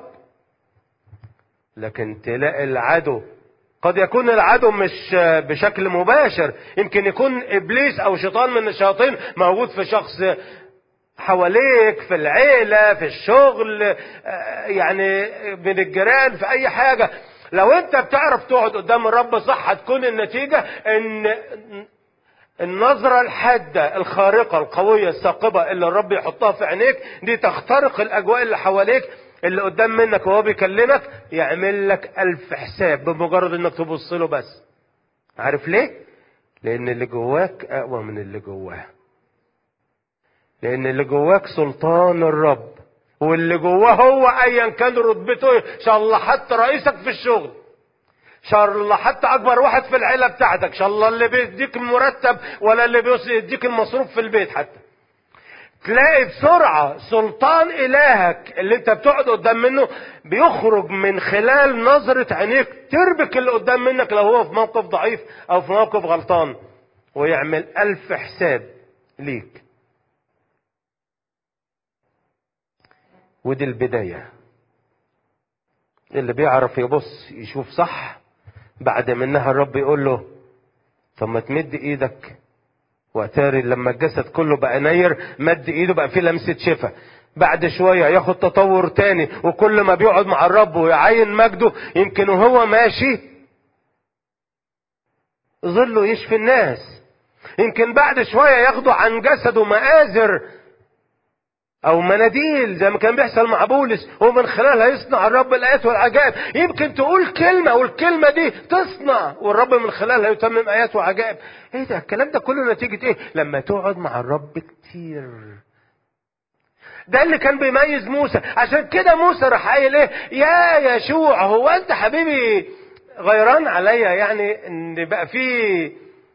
لكن تلاقي العدو قد يكون العدو مش بشكل مباشر يمكن يكون ابليس او شيطان من الشياطين موجود في شخص حواليك في العيلة في الشغل يعني من الجيران في اي حاجة لو انت بتعرف تقعد قدام الرب صح هتكون النتيجة ان النظرة الحادة الخارقة القوية الثاقبة اللي الرب يحطها في عينيك دي تخترق الاجواء اللي حواليك اللي قدام منك وهو بيكلمك يعمل لك ألف حساب بمجرد انك تبص له بس عارف ليه لان اللي جواك اقوى من اللي جواه لان اللي جواك سلطان الرب واللي جواه هو ايا كان رتبته ان شاء الله حتى رئيسك في الشغل ان شاء الله حتى اكبر واحد في العيله بتاعتك ان شاء الله اللي بيديك المرتب ولا اللي بيديك المصروف في البيت حتى تلاقي بسرعة سلطان إلهك اللي أنت بتقعد قدام منه بيخرج من خلال نظرة عينيك تربك اللي قدام منك لو هو في موقف ضعيف أو في موقف غلطان ويعمل ألف حساب ليك ودي البداية اللي بيعرف يبص يشوف صح بعد منها الرب يقول له طب ما تمد ايدك واتاري لما الجسد كله بقى نير مد ايده بقى فيه لمسة شفا بعد شوية ياخد تطور تاني وكل ما بيقعد مع الرب ويعين مجده يمكن وهو ماشي ظله يشفي الناس يمكن بعد شوية ياخدوا عن جسده مآزر او مناديل زي ما كان بيحصل مع بولس ومن خلالها يصنع الرب الايات والعجائب يمكن تقول كلمه والكلمه دي تصنع والرب من خلالها يتمم ايات وعجائب ايه ده الكلام ده كله نتيجه ايه لما تقعد مع الرب كتير ده اللي كان بيميز موسى عشان كده موسى راح قايل ايه يا يشوع هو انت حبيبي غيران عليا يعني ان بقى في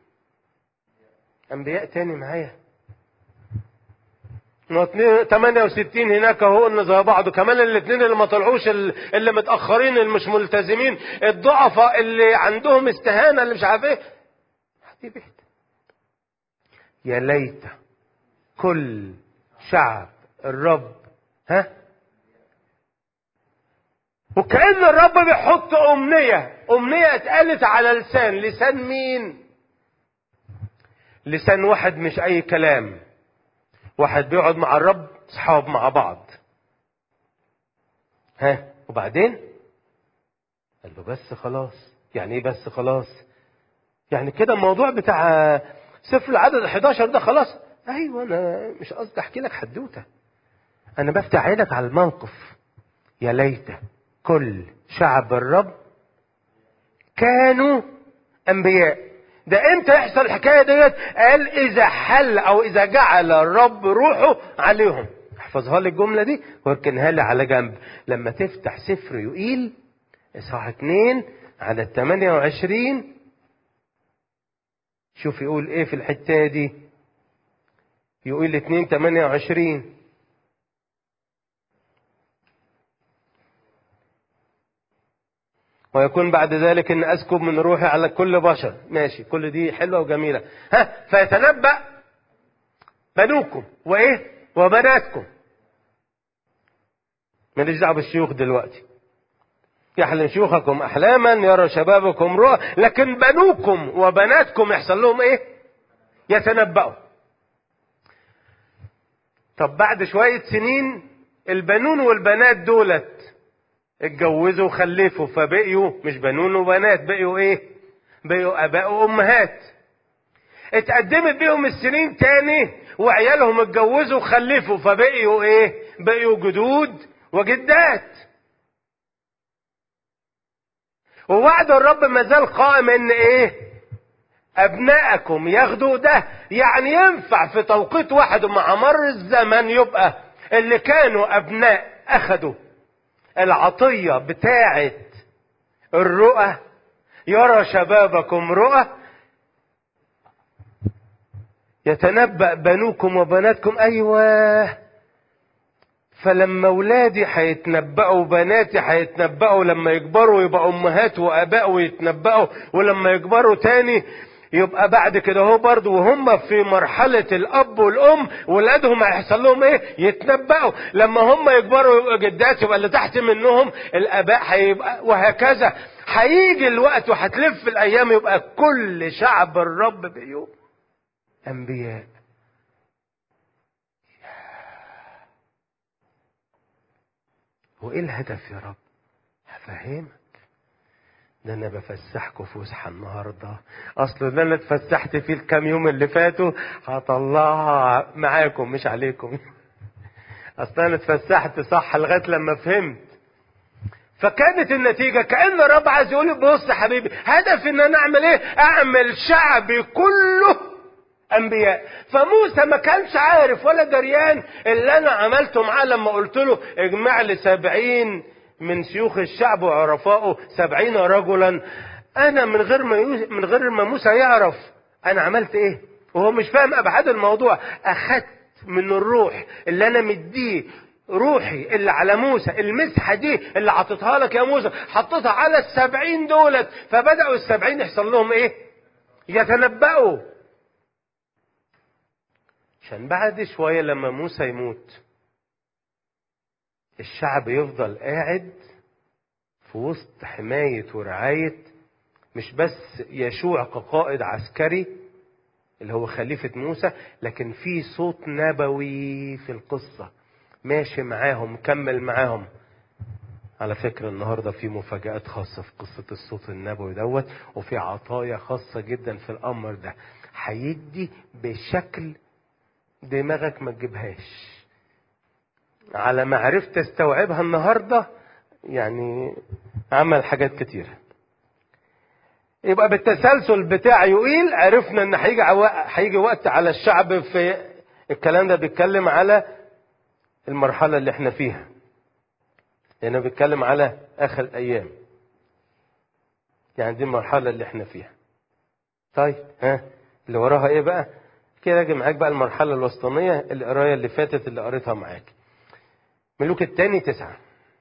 انبياء تاني معايا 68 هناك اهو قلنا زي بعض كمان الاثنين اللي ما طلعوش اللي متاخرين اللي مش ملتزمين الضعفاء اللي عندهم استهانه اللي مش عارف ايه حبيبي يا ليت كل شعب الرب ها وكأن الرب بيحط أمنية أمنية اتقالت على لسان لسان مين لسان واحد مش أي كلام واحد بيقعد مع الرب اصحاب مع بعض ها وبعدين قال له بس خلاص يعني ايه بس خلاص يعني كده الموضوع بتاع سفر العدد 11 ده خلاص ايوه انا مش قصدي احكي لك حدوته انا بفتح عينك على الموقف يا ليت كل شعب الرب كانوا انبياء ده امتى يحصل الحكايه ديت قال اذا حل او اذا جعل الرب روحه عليهم احفظها لي الجمله دي واركنها لي على جنب لما تفتح سفر يقيل اصحاح 2 على 28 شوف يقول ايه في الحته دي يقول 2 28 ويكون بعد ذلك ان اسكب من روحي على كل بشر ماشي كل دي حلوه وجميله ها فيتنبأ بنوكم وايه وبناتكم ماليش دعوه بالشيوخ دلوقتي يحلم شيوخكم احلاما يرى شبابكم رؤى لكن بنوكم وبناتكم يحصل لهم ايه يتنبأوا طب بعد شويه سنين البنون والبنات دولت اتجوزوا وخلفوا فبقيوا مش بنون وبنات بقيوا ايه بقيوا اباء وامهات اتقدمت بيهم السنين تاني وعيالهم اتجوزوا وخلفوا فبقيوا ايه بقيوا جدود وجدات ووعد الرب ما زال قائم ان ايه ابنائكم ياخدوا ده يعني ينفع في توقيت واحد مع مر الزمن يبقى اللي كانوا ابناء اخدوا العطية بتاعة الرؤى يرى شبابكم رؤى يتنبأ بنوكم وبناتكم أيوة فلما ولادي هيتنبأوا بناتي هيتنبأوا لما يكبروا يبقى أمهات وآباء ويتنبأوا ولما يكبروا تاني يبقى بعد كده هو برضه وهم في مرحلة الأب والأم ولادهم هيحصل لهم إيه؟ يتنبأوا لما هم يكبروا يبقوا جدات يبقى اللي تحت منهم الآباء هيبقى وهكذا هيجي الوقت وهتلف الأيام يبقى كل شعب الرب بيوم أنبياء وإيه الهدف يا رب؟ هفهمك ده انا بفسحكم فسحه النهارده اصل ده انا اتفسحت فيه الكام يوم اللي فاتوا هطلعها معاكم مش عليكم اصل انا اتفسحت صح لغايه لما فهمت فكانت النتيجة كأن الرب عايز يقول بص يا حبيبي هدف ان انا اعمل ايه اعمل شعبي كله انبياء فموسى ما كانش عارف ولا دريان اللي انا عملته معاه لما قلت له اجمع لي سبعين من شيوخ الشعب وعرفائه سبعين رجلا انا من غير ما من غير ما موسى يعرف انا عملت ايه وهو مش فاهم ابعاد الموضوع اخدت من الروح اللي انا مديه روحي اللي على موسى المسحة دي اللي عطيتها لك يا موسى حطيتها على السبعين دولت فبدأوا السبعين يحصل لهم ايه يتنبأوا عشان بعد شوية لما موسى يموت الشعب يفضل قاعد في وسط حماية ورعاية مش بس يشوع كقائد عسكري اللي هو خليفة موسى لكن في صوت نبوي في القصة ماشي معاهم كمل معاهم على فكرة النهاردة في مفاجآت خاصة في قصة الصوت النبوي دوت وفي عطايا خاصة جدا في الأمر ده هيدي بشكل دماغك ما تجيبهاش على ما عرفت استوعبها النهاردة يعني عمل حاجات كتيرة يبقى بالتسلسل بتاع يوئيل عرفنا ان هيجي هيجي وقت على الشعب في الكلام ده بيتكلم على المرحلة اللي احنا فيها لأنه بيتكلم على آخر الأيام يعني دي المرحلة اللي احنا فيها طيب ها اللي وراها ايه بقى كده اجي معاك بقى المرحلة الوسطانية القراية اللي فاتت اللي قريتها معاك ملوك التاني تسعة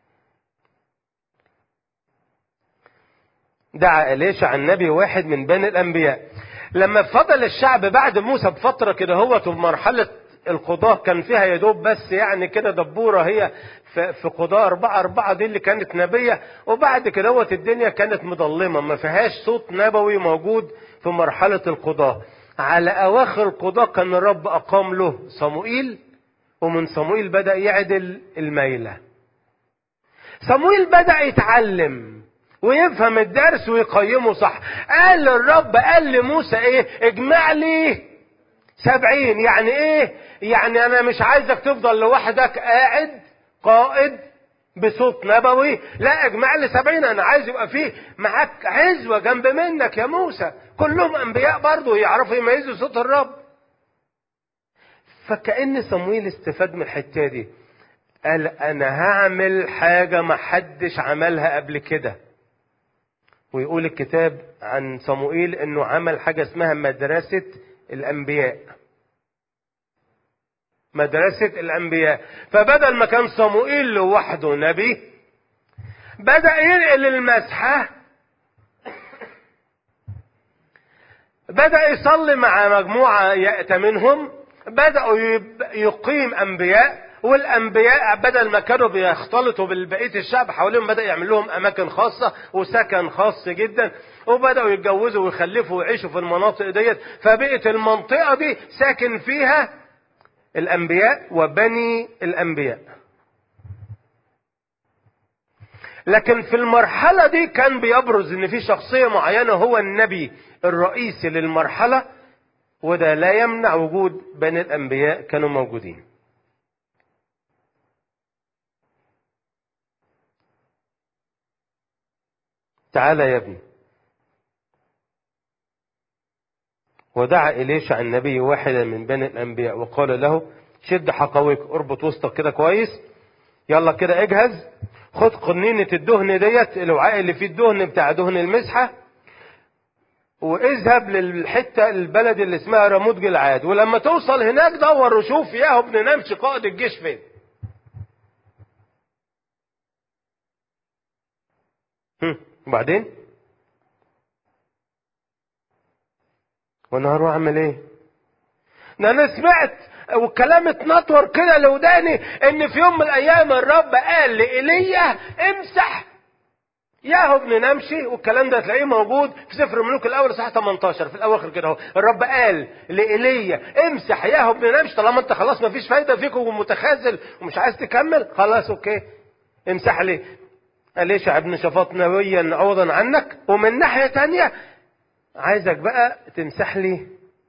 دعا إليشع النبي واحد من بني الأنبياء لما فضل الشعب بعد موسى بفترة كده هو في مرحلة القضاة كان فيها يا دوب بس يعني كده دبورة هي في قضاة أربعة أربعة دي اللي كانت نبية وبعد كده هو الدنيا كانت مظلمة ما فيهاش صوت نبوي موجود في مرحلة القضاة على أواخر القضاة كان الرب أقام له صموئيل ومن صموئيل بدأ يعدل الميلة صموئيل بدأ يتعلم ويفهم الدرس ويقيمه صح قال الرب قال لموسى ايه اجمع لي سبعين يعني ايه يعني انا مش عايزك تفضل لوحدك قاعد قائد بصوت نبوي لا اجمع لي سبعين انا عايز يبقى فيه معاك عزوة جنب منك يا موسى كلهم انبياء برضه يعرفوا يميزوا صوت الرب فكأن صمويل استفاد من الحتة دي قال انا هعمل حاجة ما حدش عملها قبل كده ويقول الكتاب عن صموئيل انه عمل حاجة اسمها مدرسة الانبياء مدرسة الانبياء فبدل ما كان صموئيل لوحده نبي بدأ ينقل المسحة بدأ يصلي مع مجموعة يأتمنهم بدأوا يقيم أنبياء والانبياء بدل ما كانوا بيختلطوا بالبقيه الشعب حواليهم بدا يعمل لهم اماكن خاصه وسكن خاص جدا وبداوا يتجوزوا ويخلفوا ويعيشوا في المناطق ديت فبقت المنطقه دي ساكن فيها الانبياء وبني الانبياء لكن في المرحله دي كان بيبرز ان في شخصيه معينه هو النبي الرئيسي للمرحله وده لا يمنع وجود بني الانبياء كانوا موجودين تعالى يا ابني ودعا إليشع النبي واحدا من بني الأنبياء وقال له شد حقويك اربط وسطك كده كويس يلا كده اجهز خد قنينة الدهن ديت الوعاء اللي فيه الدهن بتاع دهن المسحة واذهب للحتة البلد اللي اسمها رموت جلعاد ولما توصل هناك دور وشوف ياهو ابن نمشي قائد الجيش فين وبعدين وانا هروح اعمل ايه ده انا سمعت والكلام اتنطور كده لوداني ان في يوم من الايام الرب قال لايليا امسح ياهو ابن نمشي والكلام ده تلاقيه موجود في سفر الملوك الاول صح 18 في الاواخر كده اهو الرب قال لايليا امسح ياهو ابن نمشي طالما انت خلاص ما فيش فايده فيك ومتخاذل ومش عايز تكمل خلاص اوكي امسح لي أليشع ابن شفاط نبيا عوضا عنك ومن ناحية تانية عايزك بقى تمسح لي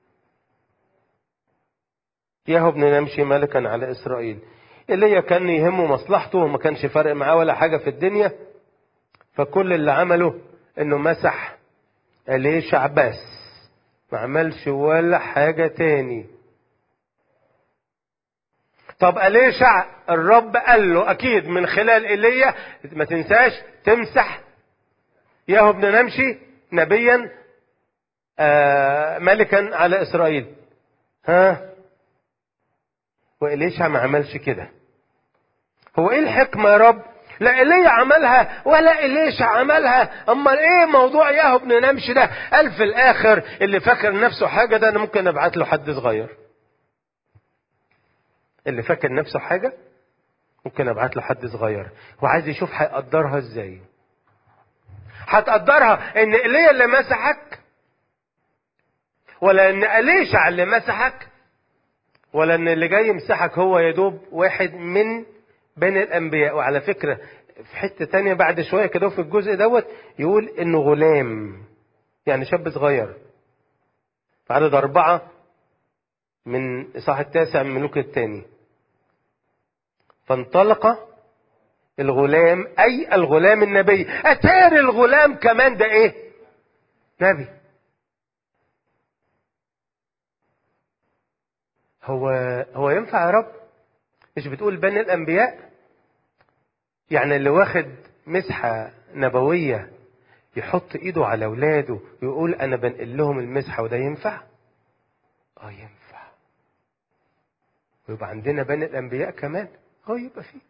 ياهو ابن نمشي ملكا على إسرائيل اللي كان يهمه مصلحته وما كانش فارق معاه ولا حاجة في الدنيا فكل اللي عمله انه مسح أليشع بس ما عملش ولا حاجة تاني طب أليشع الرب قال له أكيد من خلال إيليا ما تنساش تمسح ياهو ابن نمشي نبيا آه ملكا على إسرائيل ها وإليشع ما عملش كده هو إيه الحكمة يا رب لا إيليا عملها ولا إليشع عملها أما إيه موضوع ياهو ابن نمشي ده قال في الآخر اللي فاكر نفسه حاجة ده أنا ممكن أبعت له حد صغير اللي فاكر نفسه حاجة ممكن ابعت له حد صغير هو عايز يشوف هيقدرها ازاي هتقدرها ان ايليا اللي مسحك ولا ان اليشع اللي مسحك ولا ان اللي جاي يمسحك هو يا دوب واحد من بين الانبياء وعلى فكره في حته تانية بعد شويه كده في الجزء دوت يقول انه غلام يعني شاب صغير في عدد اربعه من اصحاح التاسع من ملوك الثاني فانطلق الغلام اي الغلام النبي اتار الغلام كمان ده ايه نبي هو هو ينفع يا رب مش بتقول بني الانبياء يعني اللي واخد مسحه نبويه يحط ايده على اولاده ويقول انا بنقل لهم المسحه وده ينفع اه ينفع ويبقى عندنا بني الانبياء كمان اه يبقى فيه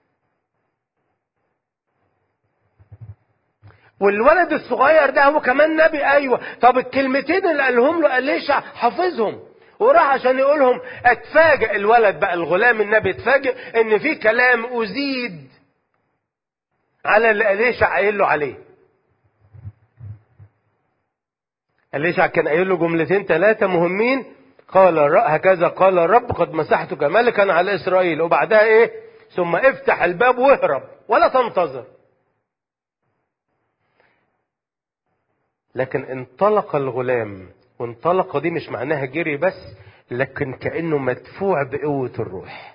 والولد الصغير ده هو كمان نبي ايوه طب الكلمتين اللي قالهم له اليشع حافظهم وراح عشان يقولهم اتفاجئ الولد بقى الغلام النبي اتفاجئ ان في كلام ازيد على اللي اليشع قايل له عليه اليشع كان قايل له جملتين ثلاثه مهمين قال هكذا قال الرب قد مسحتك ملكا على اسرائيل وبعدها ايه ثم افتح الباب واهرب ولا تنتظر لكن انطلق الغلام وانطلق دي مش معناها جري بس لكن كأنه مدفوع بقوة الروح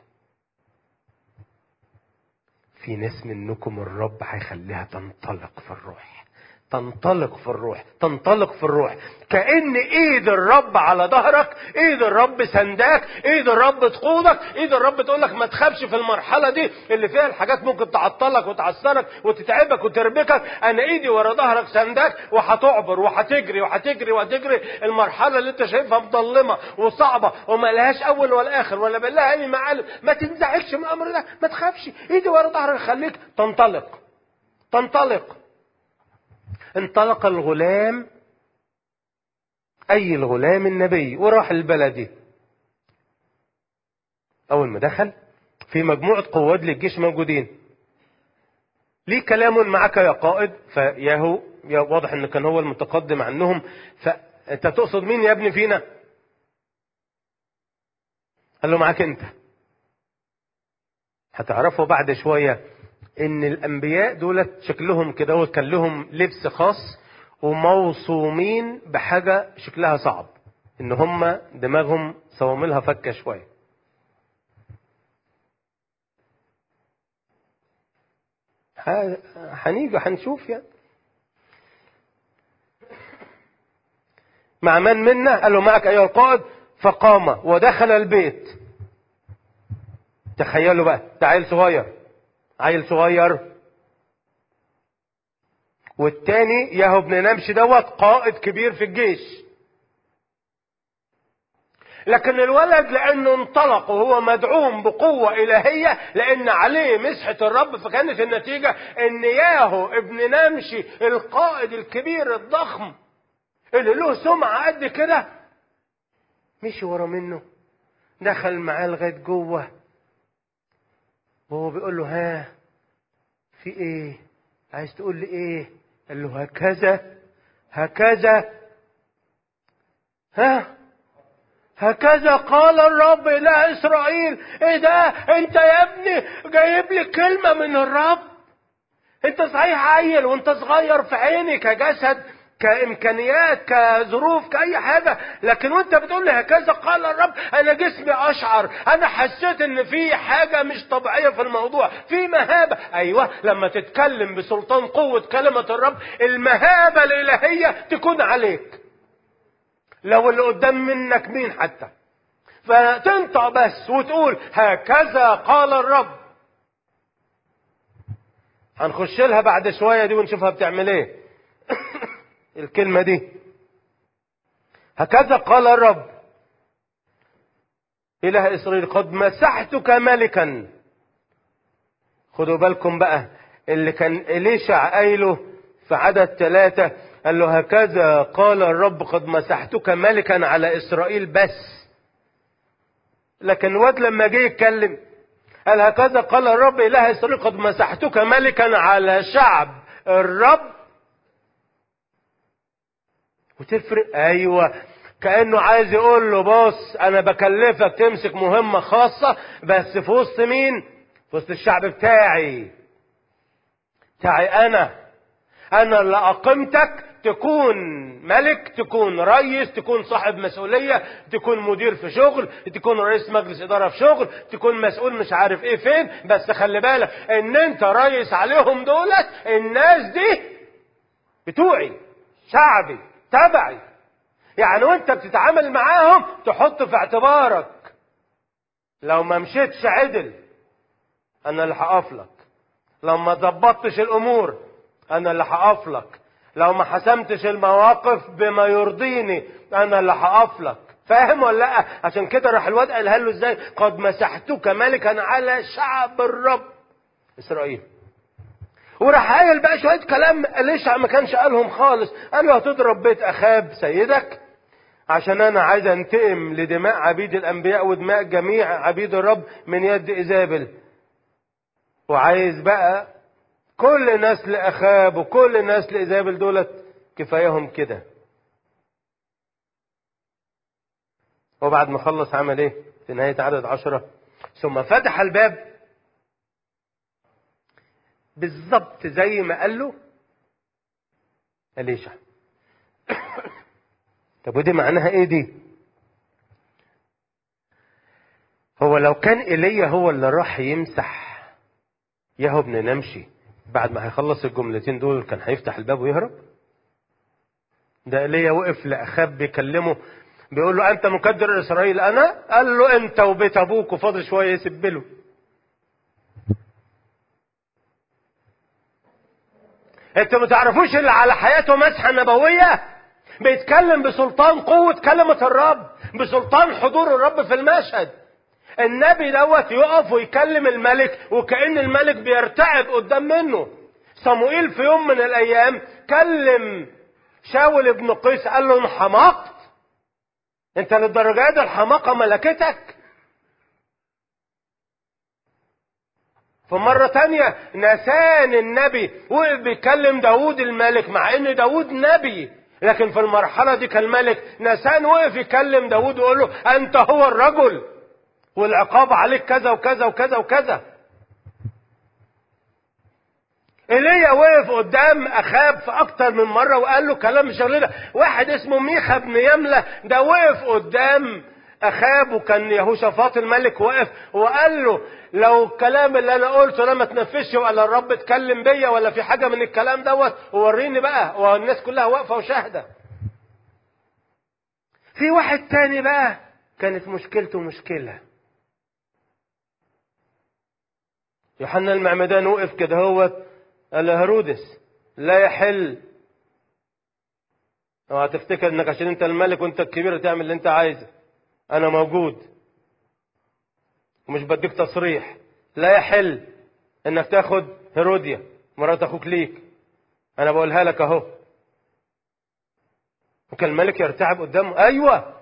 في ناس منكم الرب هيخليها تنطلق في الروح تنطلق في الروح تنطلق في الروح كأن ايد الرب على ظهرك ايد الرب سنداك ايد الرب تقودك ايد الرب تقول لك ما تخافش في المرحلة دي اللي فيها الحاجات ممكن تعطلك وتعثرك وتتعبك وتربكك انا ايدي ورا ظهرك سنداك وهتعبر وهتجري وهتجري وهتجري المرحلة اللي انت شايفها مظلمة وصعبة وما لهاش اول ولا اخر ولا بالله اي معالم ما تنزعجش من الامر ده ما تخافش ايدي ورا ظهرك خليك تنطلق تنطلق انطلق الغلام أي الغلام النبي وراح البلدي أول ما دخل في مجموعة قواد للجيش موجودين ليه كلام معك يا قائد فياهو واضح ان كان هو المتقدم عنهم فانت تقصد مين يا ابني فينا قال له معاك انت هتعرفوا بعد شويه ان الانبياء دولت شكلهم كده وكان لهم لبس خاص وموصومين بحاجة شكلها صعب ان هم دماغهم صواملها فكة شوية هنيجي هنشوف يعني مع من منا قال له معك ايها القائد فقام ودخل البيت تخيلوا بقى ده عيل صغير عيل صغير والتاني ياهو ابن نمشي دوت قائد كبير في الجيش لكن الولد لانه انطلق وهو مدعوم بقوة الهية لان عليه مسحة الرب فكانت النتيجة ان ياهو ابن نمشي القائد الكبير الضخم اللي له سمعة قد كده مشي ورا منه دخل معاه لغاية جوه وهو بيقول له ها في ايه عايز تقول لي ايه قال له هكذا هكذا ها هكذا قال الرب الى اسرائيل ايه ده انت يا ابني جايب لي كلمه من الرب انت صحيح عيل وانت صغير في عيني كجسد كامكانيات كظروف كاي حاجه لكن وانت بتقول لي هكذا قال الرب انا جسمي اشعر انا حسيت ان في حاجه مش طبيعيه في الموضوع في مهابه ايوه لما تتكلم بسلطان قوه كلمه الرب المهابه الالهيه تكون عليك لو اللي قدام منك مين حتى فتنطق بس وتقول هكذا قال الرب هنخش لها بعد شويه دي ونشوفها بتعمل ايه الكلمة دي هكذا قال الرب إله إسرائيل قد مسحتك ملكا خدوا بالكم بقى اللي كان إليشع قايله في عدد ثلاثة قال له هكذا قال الرب قد مسحتك ملكا على إسرائيل بس لكن وقت لما جه يتكلم قال هكذا قال الرب إله إسرائيل قد مسحتك ملكا على شعب الرب وتفرق أيوة كأنه عايز يقول له بص أنا بكلفك تمسك مهمة خاصة بس في وسط مين؟ في وسط الشعب بتاعي بتاعي أنا أنا اللي أقمتك تكون ملك تكون رئيس تكون صاحب مسؤولية تكون مدير في شغل تكون رئيس مجلس إدارة في شغل تكون مسؤول مش عارف إيه فين بس خلي بالك إن أنت رئيس عليهم دولت الناس دي بتوعي شعبي تبعي يعني وانت بتتعامل معاهم تحط في اعتبارك لو ما مشيتش عدل انا اللي هقف لك لو ما ظبطتش الامور انا اللي هقف لك لو ما حسمتش المواقف بما يرضيني انا اللي هقف لك فاهم ولا لا عشان كده راح الواد قالها له ازاي قد مسحتك ملكا على شعب الرب اسرائيل وراح قايل بقى شويه كلام اليشع ما كانش قالهم خالص قال له هتضرب بيت اخاب سيدك عشان انا عايز انتقم لدماء عبيد الانبياء ودماء جميع عبيد الرب من يد ايزابل وعايز بقى كل نسل اخاب وكل نسل ايزابل دولت كفايهم كده وبعد ما خلص عمل ايه في نهاية عدد عشرة ثم فتح الباب بالظبط زي ما قال له أليشع طب ودي معناها ايه دي هو لو كان ايليا هو اللي راح يمسح ياهو ابن نمشي بعد ما هيخلص الجملتين دول كان هيفتح الباب ويهرب ده ايليا وقف لاخاب بيكلمه بيقول له انت مكدر اسرائيل انا قال له انت وبيت ابوك وفاضل شويه يسب له انتوا ما تعرفوش اللي على حياته مسحه نبويه بيتكلم بسلطان قوه كلمه الرب بسلطان حضور الرب في المشهد النبي دوت يقف ويكلم الملك وكأن الملك بيرتعب قدام منه صموئيل في يوم من الايام كلم شاول ابن قيس قال له انحمقت انت للدرجه دي الحماقه ملكتك فمرة تانية نسان النبي وقف بيكلم داود الملك مع ان داود نبي لكن في المرحلة دي كان الملك نسان وقف يكلم داود ويقول له انت هو الرجل والعقاب عليك كذا وكذا وكذا وكذا ايليا وقف قدام اخاب في اكتر من مره وقال له كلام مش ده واحد اسمه ميخا بن يمله ده وقف قدام اخاب وكان يهوشافاط الملك وقف وقال له لو الكلام اللي انا قلته ده ما تنفذش ولا الرب اتكلم بيا ولا في حاجه من الكلام دوت ووريني بقى والناس كلها واقفه وشاهده في واحد تاني بقى كانت مشكلته مشكله يوحنا المعمدان وقف كده هو قال له هرودس لا يحل اوعى تفتكر انك عشان انت الملك وانت الكبير تعمل اللي انت عايزه انا موجود ومش بديك تصريح لا يحل انك تاخد هيروديا مرات اخوك ليك انا بقولها لك اهو وكان الملك يرتعب قدامه ايوه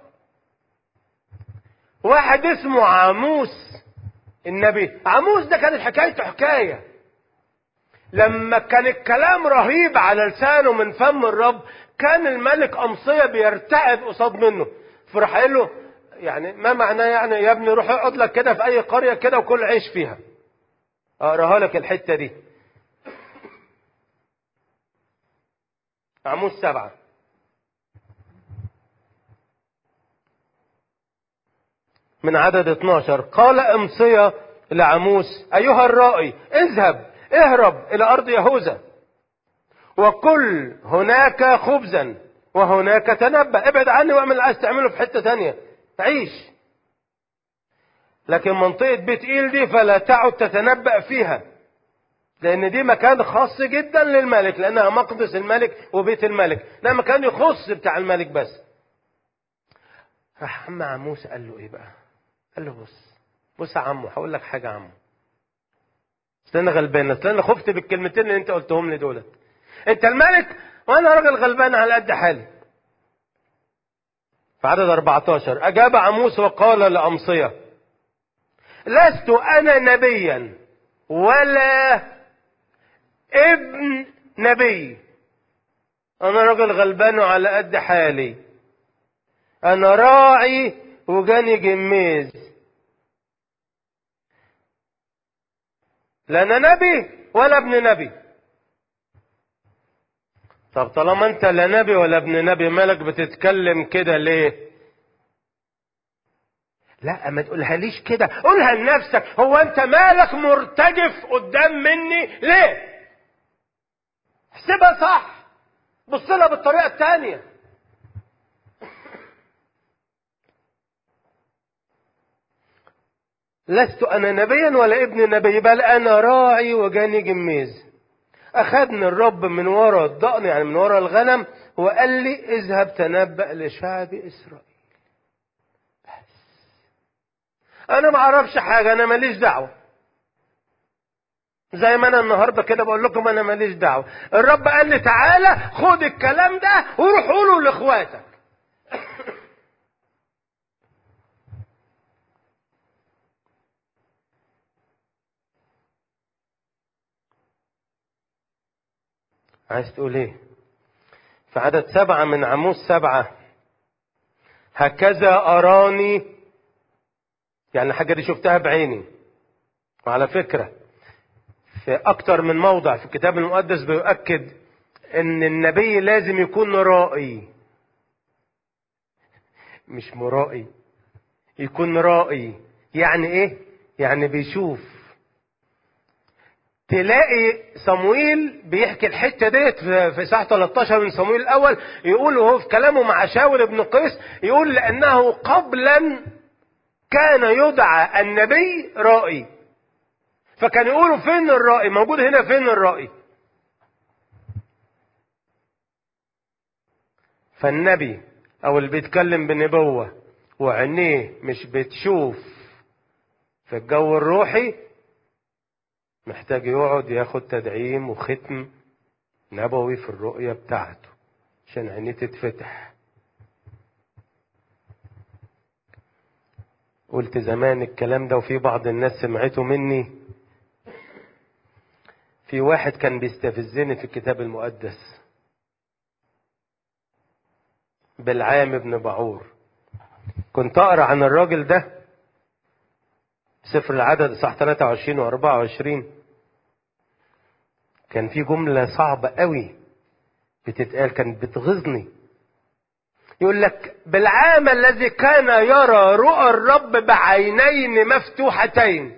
واحد اسمه عاموس النبي عاموس ده كانت حكايته حكايه لما كان الكلام رهيب على لسانه من فم الرب كان الملك أمصية بيرتعب قصاد منه فراح قال له يعني ما معناه يعني يا ابني روح اقعد لك كده في أي قرية كده وكل عيش فيها أقراها لك الحتة دي عمود سبعة من عدد 12 قال أمصية لعموس أيها الرائي اذهب اهرب إلى أرض يهوذا وكل هناك خبزا وهناك تنبأ ابعد عني واعمل اللي عايز تعمله في حتة تانية عيش لكن منطقة بيت إيل دي فلا تعد تتنبأ فيها لأن دي مكان خاص جدا للملك لأنها مقدس الملك وبيت الملك ده مكان يخص بتاع الملك بس راح عم عموس قال له إيه بقى قال له بص بص يا عمو هقول لك حاجة يا عمو اصل انا غلبان اصل انا خفت بالكلمتين اللي انت قلتهم لي دولت انت الملك وانا راجل غلبان على قد حالي في عدد 14 اجاب عموس وقال لامصيه لست انا نبيا ولا ابن نبي انا راجل غلبان وعلى قد حالي انا راعي وجاني جميز لا انا نبي ولا ابن نبي طب طالما انت لا نبي ولا ابن نبي مالك بتتكلم كده ليه لا ما تقولها ليش كده قولها لنفسك هو انت مالك مرتجف قدام مني ليه احسبها صح بص لها بالطريقه الثانيه لست انا نبيا ولا ابن نبي بل انا راعي وجاني جميز اخذني الرب من وراء الضأن يعني من وراء الغنم وقال لي اذهب تنبأ لشعب اسرائيل بس انا ما اعرفش حاجه انا ماليش دعوه زي ما انا النهارده كده بقول لكم انا ماليش دعوه الرب قال لي تعالى خد الكلام ده وروح قوله لاخواتك عايز تقول ايه في عدد سبعة من عموس سبعة هكذا أراني يعني الحاجة دي شفتها بعيني وعلى فكرة في أكتر من موضع في الكتاب المقدس بيؤكد إن النبي لازم يكون رائي مش مرائي يكون رائي يعني إيه؟ يعني بيشوف تلاقي صمويل بيحكي الحته ديت في ساعه 13 من صمويل الاول يقول وهو في كلامه مع شاول بن قيس يقول لانه قبلا كان يدعى النبي رائي فكان يقولوا فين الرائي موجود هنا فين الرائي فالنبي او اللي بيتكلم بنبوه وعينيه مش بتشوف في الجو الروحي محتاج يقعد ياخد تدعيم وختم نبوي في الرؤية بتاعته عشان عينيه تتفتح قلت زمان الكلام ده وفي بعض الناس سمعته مني في واحد كان بيستفزني في الكتاب المقدس بالعام ابن بعور كنت اقرا عن الراجل ده سفر العدد صح 23 و 24 كان في جملة صعبة قوي بتتقال كانت بتغيظني يقول لك بالعام الذي كان يرى رؤى الرب بعينين مفتوحتين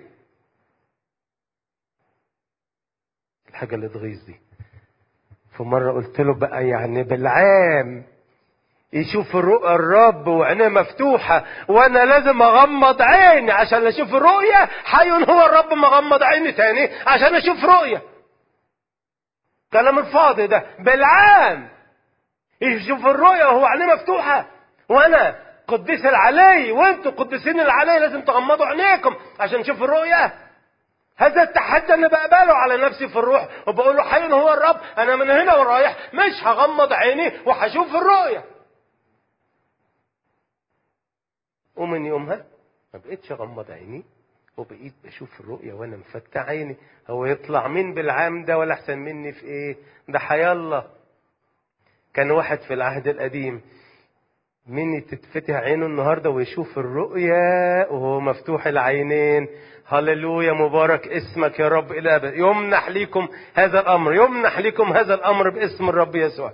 الحاجة اللي تغيظ دي فمرة قلت له بقى يعني بالعام يشوف الرؤى الرب وعينيه مفتوحة وانا لازم اغمض عيني عشان اشوف الرؤية حي هو الرب مغمض عيني تاني عشان اشوف رؤية كلام الفاضي ده بالعام يشوف الرؤية وهو عينيه مفتوحة وانا قديس العلي وانتوا قديسين العلي لازم تغمضوا عينيكم عشان تشوفوا الرؤية هذا التحدي اللي بقبله على نفسي في الروح وبقول له حي هو الرب انا من هنا ورايح مش هغمض عيني وهشوف الرؤيه ومن يومها ما بقيتش اغمض عيني وبقيت بشوف الرؤية وانا مفتح عيني هو يطلع مين بالعام ده ولا احسن مني في ايه ده حيا الله كان واحد في العهد القديم مين تتفتح عينه النهارده ويشوف الرؤيا وهو مفتوح العينين هللويا مبارك اسمك يا رب الى ابد يمنح ليكم هذا الامر يمنح ليكم هذا الامر باسم الرب يسوع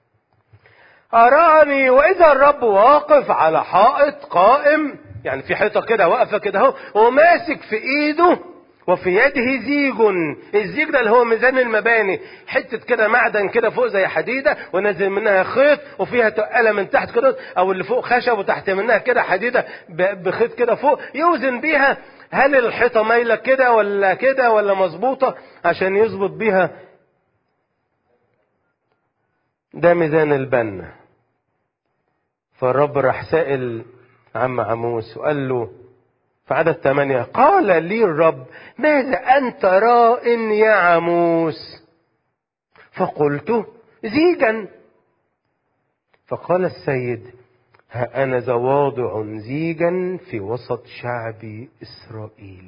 أراني وإذا الرب واقف على حائط قائم يعني في حيطة كده واقفة كده اهو وماسك في إيده وفي يده زيج الزيج ده اللي هو ميزان المباني حتة كده معدن كده فوق زي حديدة ونازل منها خيط وفيها تقلة من تحت كده أو اللي فوق خشب وتحت منها كده حديدة بخيط كده فوق يوزن بيها هل الحيطة مايلة كده ولا كده ولا مظبوطة عشان يظبط بيها ده ميزان البنا فالرب راح سائل عم عموس وقال له في عدد ثمانية قال لي الرب ماذا أنت راء يا عموس فقلت زيجا فقال السيد ها أنا ذا واضع زيجا في وسط شعب إسرائيل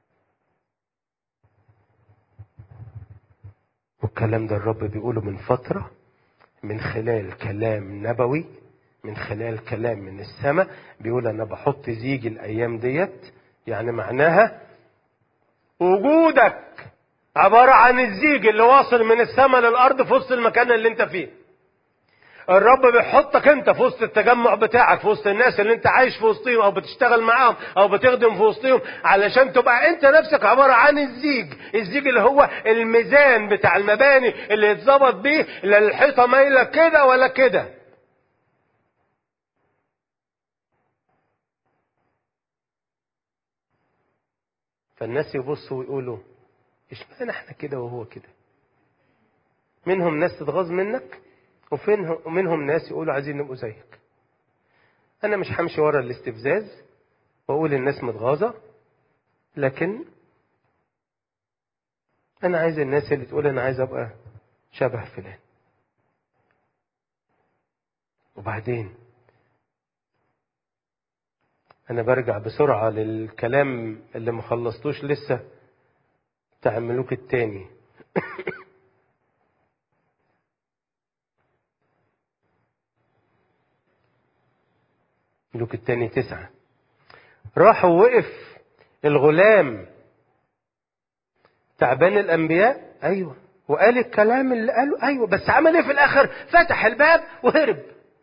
والكلام ده الرب بيقوله من فترة من خلال كلام نبوي من خلال كلام من السماء بيقول أنا بحط زيج الأيام ديت يعني معناها وجودك عبارة عن الزيج اللي واصل من السماء للأرض في وسط المكان اللي أنت فيه الرب بيحطك انت في وسط التجمع بتاعك في وسط الناس اللي انت عايش في وسطهم او بتشتغل معاهم او بتخدم في وسطهم علشان تبقى انت نفسك عبارة عن الزيج الزيج اللي هو الميزان بتاع المباني اللي يتظبط بيه لا الحيطة مايلة كده ولا كده فالناس يبصوا ويقولوا اشمعنى احنا كده وهو كده منهم ناس تتغاظ منك وفين ومنهم ناس يقولوا عايزين نبقوا زيك انا مش همشي ورا الاستفزاز واقول الناس متغاظه لكن انا عايز الناس اللي تقول انا عايز ابقى شبه فلان وبعدين انا برجع بسرعه للكلام اللي ما خلصتوش لسه بتاع الملوك التاني ملوك التاني تسعة راح ووقف الغلام تعبان الأنبياء أيوة وقال الكلام اللي قاله أيوة بس عمل إيه في الآخر فتح الباب وهرب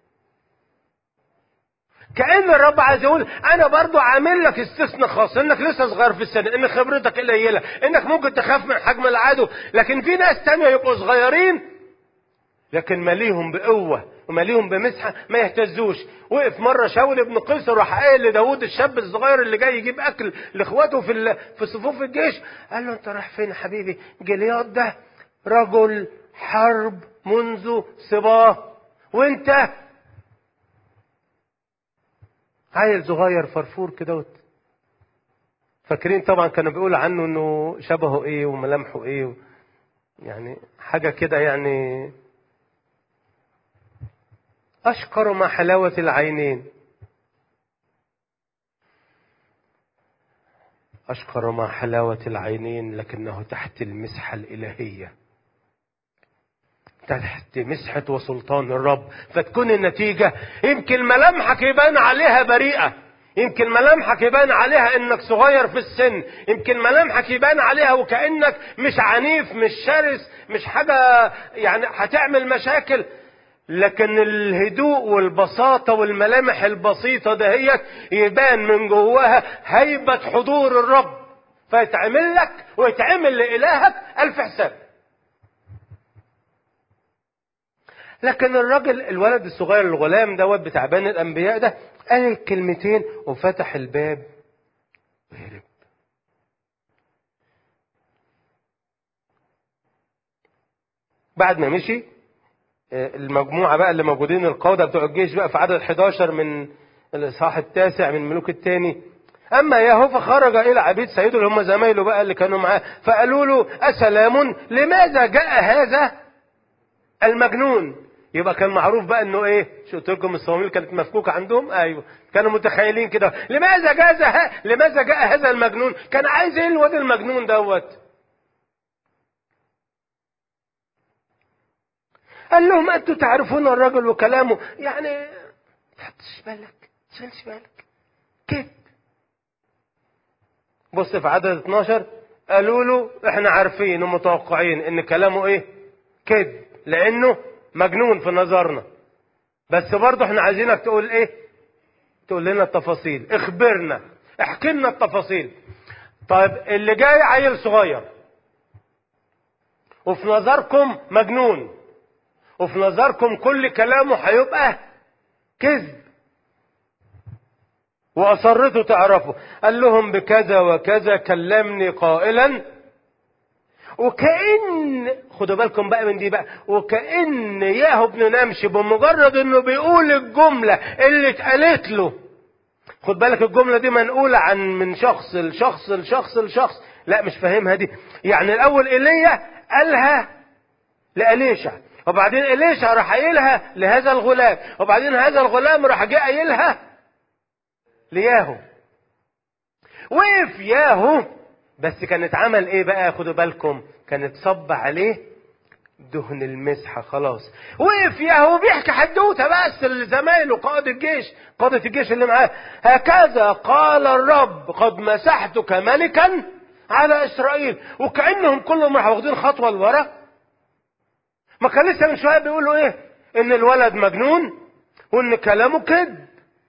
كأن الرب عايز يقول أنا برضو عامل لك استثناء خاص إنك لسه صغير في السن إن خبرتك قليلة إنك ممكن تخاف من حجم العدو لكن في ناس تانية يبقوا صغيرين لكن مليهم بقوة ومليهم بمسحة ما يهتزوش وقف مرة شاول بن قيس وراح قايل لداود الشاب الصغير اللي جاي يجيب أكل لإخواته في ال... في صفوف الجيش قال له أنت رايح فين يا حبيبي جلياد ده رجل حرب منذ صباه وأنت عيل صغير فرفور كده فاكرين طبعا كانوا بيقولوا عنه انه شبهه ايه وملامحه ايه و... يعني حاجه كده يعني أشقر مع حلاوة العينين أشقر مع حلاوة العينين لكنه تحت المسحة الإلهية تحت مسحة وسلطان الرب فتكون النتيجة يمكن ملامحك يبان عليها بريئة يمكن ملامحك يبان عليها انك صغير في السن يمكن ملامحك يبان عليها وكأنك مش عنيف مش شرس مش حاجة يعني هتعمل مشاكل لكن الهدوء والبساطة والملامح البسيطة دهيت يبان من جواها هيبة حضور الرب فيتعمل لك ويتعمل لإلهك ألف حساب لكن الراجل الولد الصغير الغلام دوت بتاع بني الأنبياء ده قال الكلمتين وفتح الباب وهرب بعد ما مشي المجموعة بقى اللي موجودين القادة بتوع الجيش بقى في عدد 11 من الإصحاح التاسع من الملوك الثاني أما ياهو فخرج إلى عبيد سيده اللي هم زمايله بقى اللي كانوا معاه فقالوا له أسلام لماذا جاء هذا المجنون يبقى كان معروف بقى انه ايه شو قلت لكم الصواميل كانت مفكوكه عندهم ايوه كانوا متخيلين كده لماذا جاء لماذا جاء هذا المجنون كان عايز ايه الواد المجنون دوت قال لهم انتوا تعرفون الرجل وكلامه يعني تحطش بالك تشيلش بالك كده بص في عدد 12 قالوا له احنا عارفين ومتوقعين ان كلامه ايه كذب لانه مجنون في نظرنا بس برضه احنا عايزينك تقول ايه تقول لنا التفاصيل اخبرنا احكي لنا التفاصيل طيب اللي جاي عيل صغير وفي نظركم مجنون وفي نظركم كل كلامه هيبقى كذب وأصرتوا تعرفوا قال لهم بكذا وكذا كلمني قائلا وكأن خدوا بالكم بقى من دي بقى وكأن ياهو ابن نمشي بمجرد انه بيقول الجملة اللي اتقالت له خد بالك الجملة دي منقولة عن من شخص لشخص لشخص لشخص لا مش فاهمها دي يعني الأول إيليا قالها لأليشع وبعدين إليشع راح قايلها لهذا الغلام وبعدين هذا الغلام راح جه قايلها لياهو وقف ياهو بس كانت عمل ايه بقى خدوا بالكم كانت صب عليه دهن المسحة خلاص وقف ياهو بيحكي حدوته بس لزمايله قائد الجيش قادة الجيش اللي معاه هكذا قال الرب قد مسحتك ملكا على اسرائيل وكأنهم كلهم راحوا واخدين خطوة لورا ما كان لسه من شوية بيقولوا ايه ان الولد مجنون وان كلامه كذب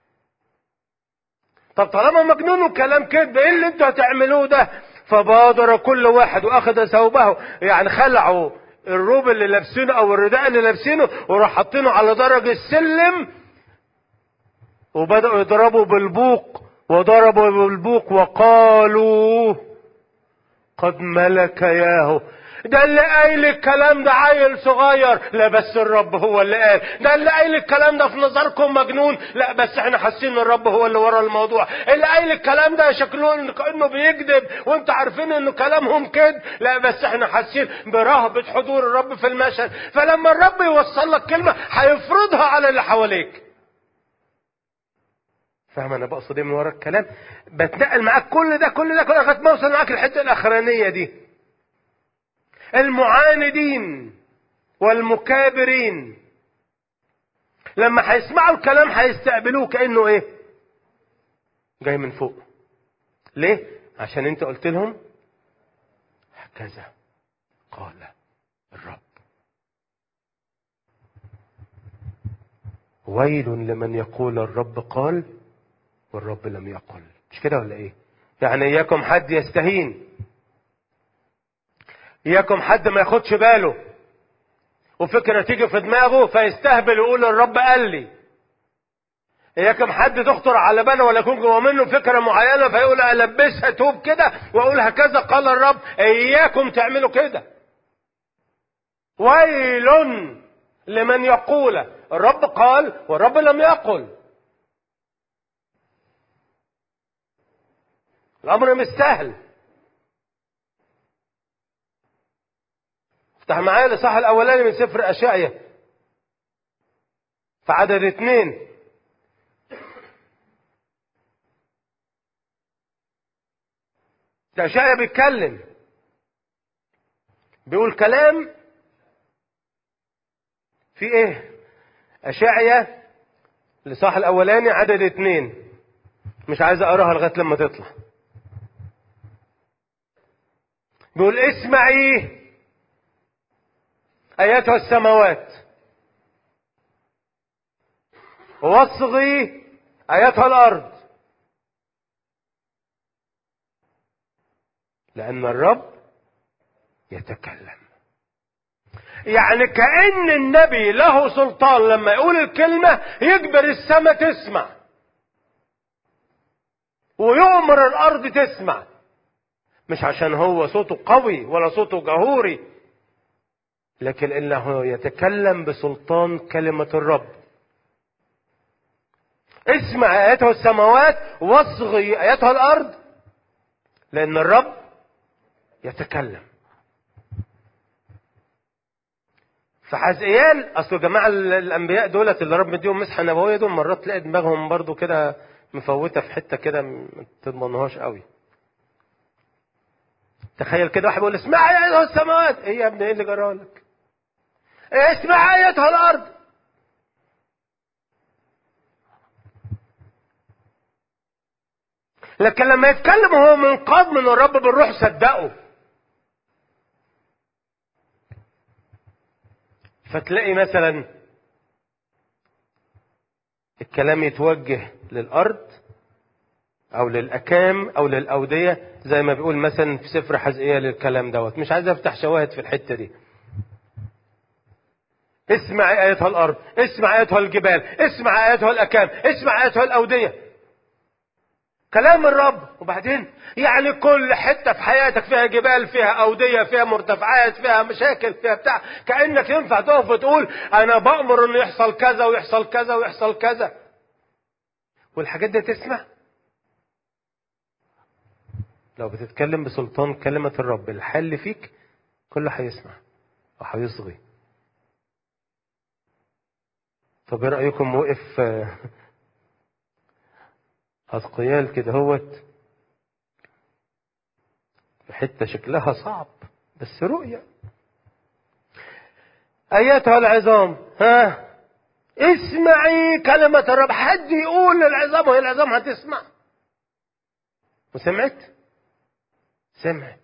طب طالما مجنون وكلام كذب ايه اللي انتوا هتعملوه ده فبادر كل واحد واخذ ثوبه يعني خلعوا الروب اللي لابسينه او الرداء اللي لابسينه وراح حاطينه على درج السلم وبدأوا يضربوا بالبوق وضربوا بالبوق وقالوا قد ملك ياهو ده اللي قايل الكلام ده عيل صغير لا بس الرب هو اللي قال ده اللي قايل الكلام ده في نظركم مجنون لا بس احنا حاسين ان الرب هو اللي ورا الموضوع اللي قايل الكلام ده شكله كانه بيكذب وانتوا عارفين انه كلامهم كذب لا بس احنا حاسين برهبة حضور الرب في المشهد فلما الرب يوصل لك كلمة هيفرضها على اللي حواليك فاهم انا بقصد ايه من ورا الكلام بتنقل معاك كل ده كل ده كل لغايه ما اوصل معاك الحته الاخرانيه دي المعاندين والمكابرين لما هيسمعوا الكلام هيستقبلوه كانه ايه جاي من فوق ليه عشان انت قلت لهم هكذا قال الرب ويل لمن يقول الرب قال والرب لم يقل مش كده ولا ايه يعني اياكم حد يستهين اياكم حد ما ياخدش باله وفكره تيجي في دماغه فيستهبل ويقول الرب قال لي اياكم حد تخطر على باله ولا يكون جوه منه فكره معينه فيقول البسها توب كده واقول هكذا قال الرب اياكم تعملوا كده ويل لمن يقول الرب قال والرب لم يقل الامر مش سهل افتح معايا الاصحاح الاولاني من سفر اشعيا في عدد اتنين ده اشعيا بيتكلم بيقول كلام في ايه اشعيا الاصحاح الاولاني عدد اتنين مش عايز اقراها لغايه لما تطلع بيقول اسمعي ايتها السماوات واصغي ايتها الارض لان الرب يتكلم يعني كأن النبي له سلطان لما يقول الكلمة يجبر السماء تسمع ويؤمر الأرض تسمع مش عشان هو صوته قوي ولا صوته جهوري لكن انه يتكلم بسلطان كلمة الرب اسمع ايتها السماوات واصغي ايتها الارض لان الرب يتكلم فحزقيال اصل جماعه الانبياء دولت اللي رب مديهم مسحه نبويه دول مرات تلاقي دماغهم برضو كده مفوته في حته كده ما تضمنهاش قوي تخيل كده واحد بيقول اسمع ايتها السماوات ايه يا ابني ايه اللي جرالك اسمع ايتها الارض لكن لما يتكلم وهو منقاد من الرب بالروح صدقه فتلاقي مثلا الكلام يتوجه للارض او للاكام او للاوديه زي ما بيقول مثلا في سفر حزقية للكلام دوت مش عايز افتح شواهد في الحته دي اسمع ايتها الارض اسمع ايتها الجبال اسمع ايتها الاكام اسمع ايتها الاوديه كلام الرب وبعدين يعني كل حته في حياتك فيها جبال فيها اوديه فيها مرتفعات فيها مشاكل فيها بتاع كانك ينفع تقف وتقول انا بامر انه يحصل كذا ويحصل كذا ويحصل كذا والحاجات دي تسمع لو بتتكلم بسلطان كلمة الرب الحل فيك كله هيسمع وهيصغي طب ايه رايكم وقف آه، اثقيال كده هوت حته شكلها صعب بس رؤيه ايتها العظام ها اسمعي كلمة الرب حد يقول للعظام وهي العظام هتسمع وسمعت سمعت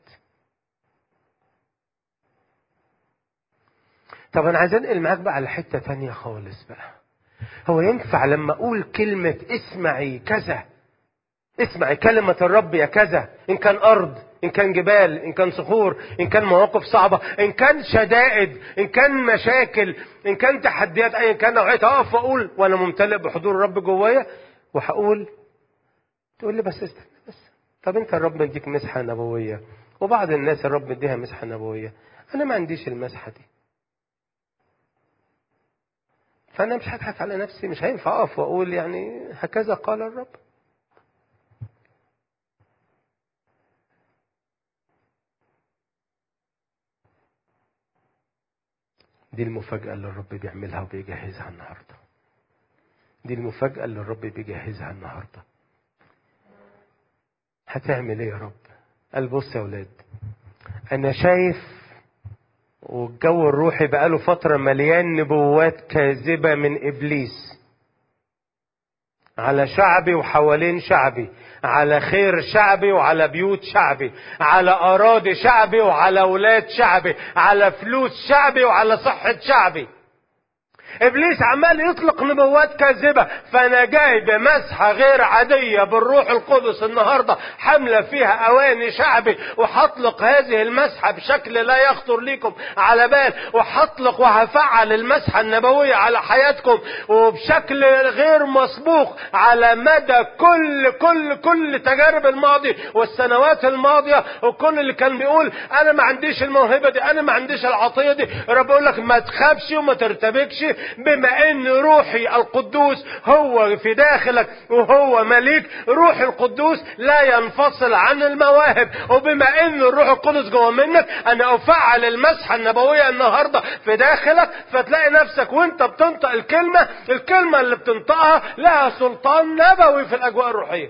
طب انا عايز انقل معاك بقى على حتة تانية خالص بقى هو ينفع لما اقول كلمة اسمعي كذا اسمعي كلمة الرب يا كذا ان كان ارض ان كان جبال ان كان صخور ان كان مواقف صعبة ان كان شدائد ان كان مشاكل ان كان تحديات ايا كان نوعيتها اقف واقول وانا ممتلئ بحضور الرب جوايا وهقول تقول لي بس استنى بس طب انت الرب مديك مسحة نبوية وبعض الناس الرب مديها مسحة نبوية انا ما عنديش المسحة دي فانا مش هضحك على نفسي مش هينفع اقف واقول يعني هكذا قال الرب دي المفاجأة اللي الرب بيعملها وبيجهزها النهاردة دي المفاجأة اللي الرب بيجهزها النهاردة هتعمل ايه يا رب قال بص يا ولاد انا شايف والجو الروحي بقاله فترة مليان نبوات كاذبة من ابليس على شعبي وحوالين شعبي على خير شعبي وعلى بيوت شعبي على اراضي شعبي وعلى اولاد شعبي على فلوس شعبي وعلى صحة شعبي ابليس عمال يطلق نبوات كاذبة فانا جاي بمسحة غير عادية بالروح القدس النهاردة حملة فيها اواني شعبي وحطلق هذه المسحة بشكل لا يخطر لكم على بال وحطلق وهفعل المسحة النبوية على حياتكم وبشكل غير مسبوق على مدى كل كل كل تجارب الماضي والسنوات الماضية وكل اللي كان بيقول انا ما عنديش الموهبة دي انا ما عنديش العطية دي رب يقول لك ما تخافش وما ترتبكش بما ان روحي القدوس هو في داخلك وهو مليك روح القدوس لا ينفصل عن المواهب وبما ان الروح القدس جوه منك انا افعل المسحه النبويه النهارده في داخلك فتلاقي نفسك وانت بتنطق الكلمه الكلمه اللي بتنطقها لها سلطان نبوي في الاجواء الروحيه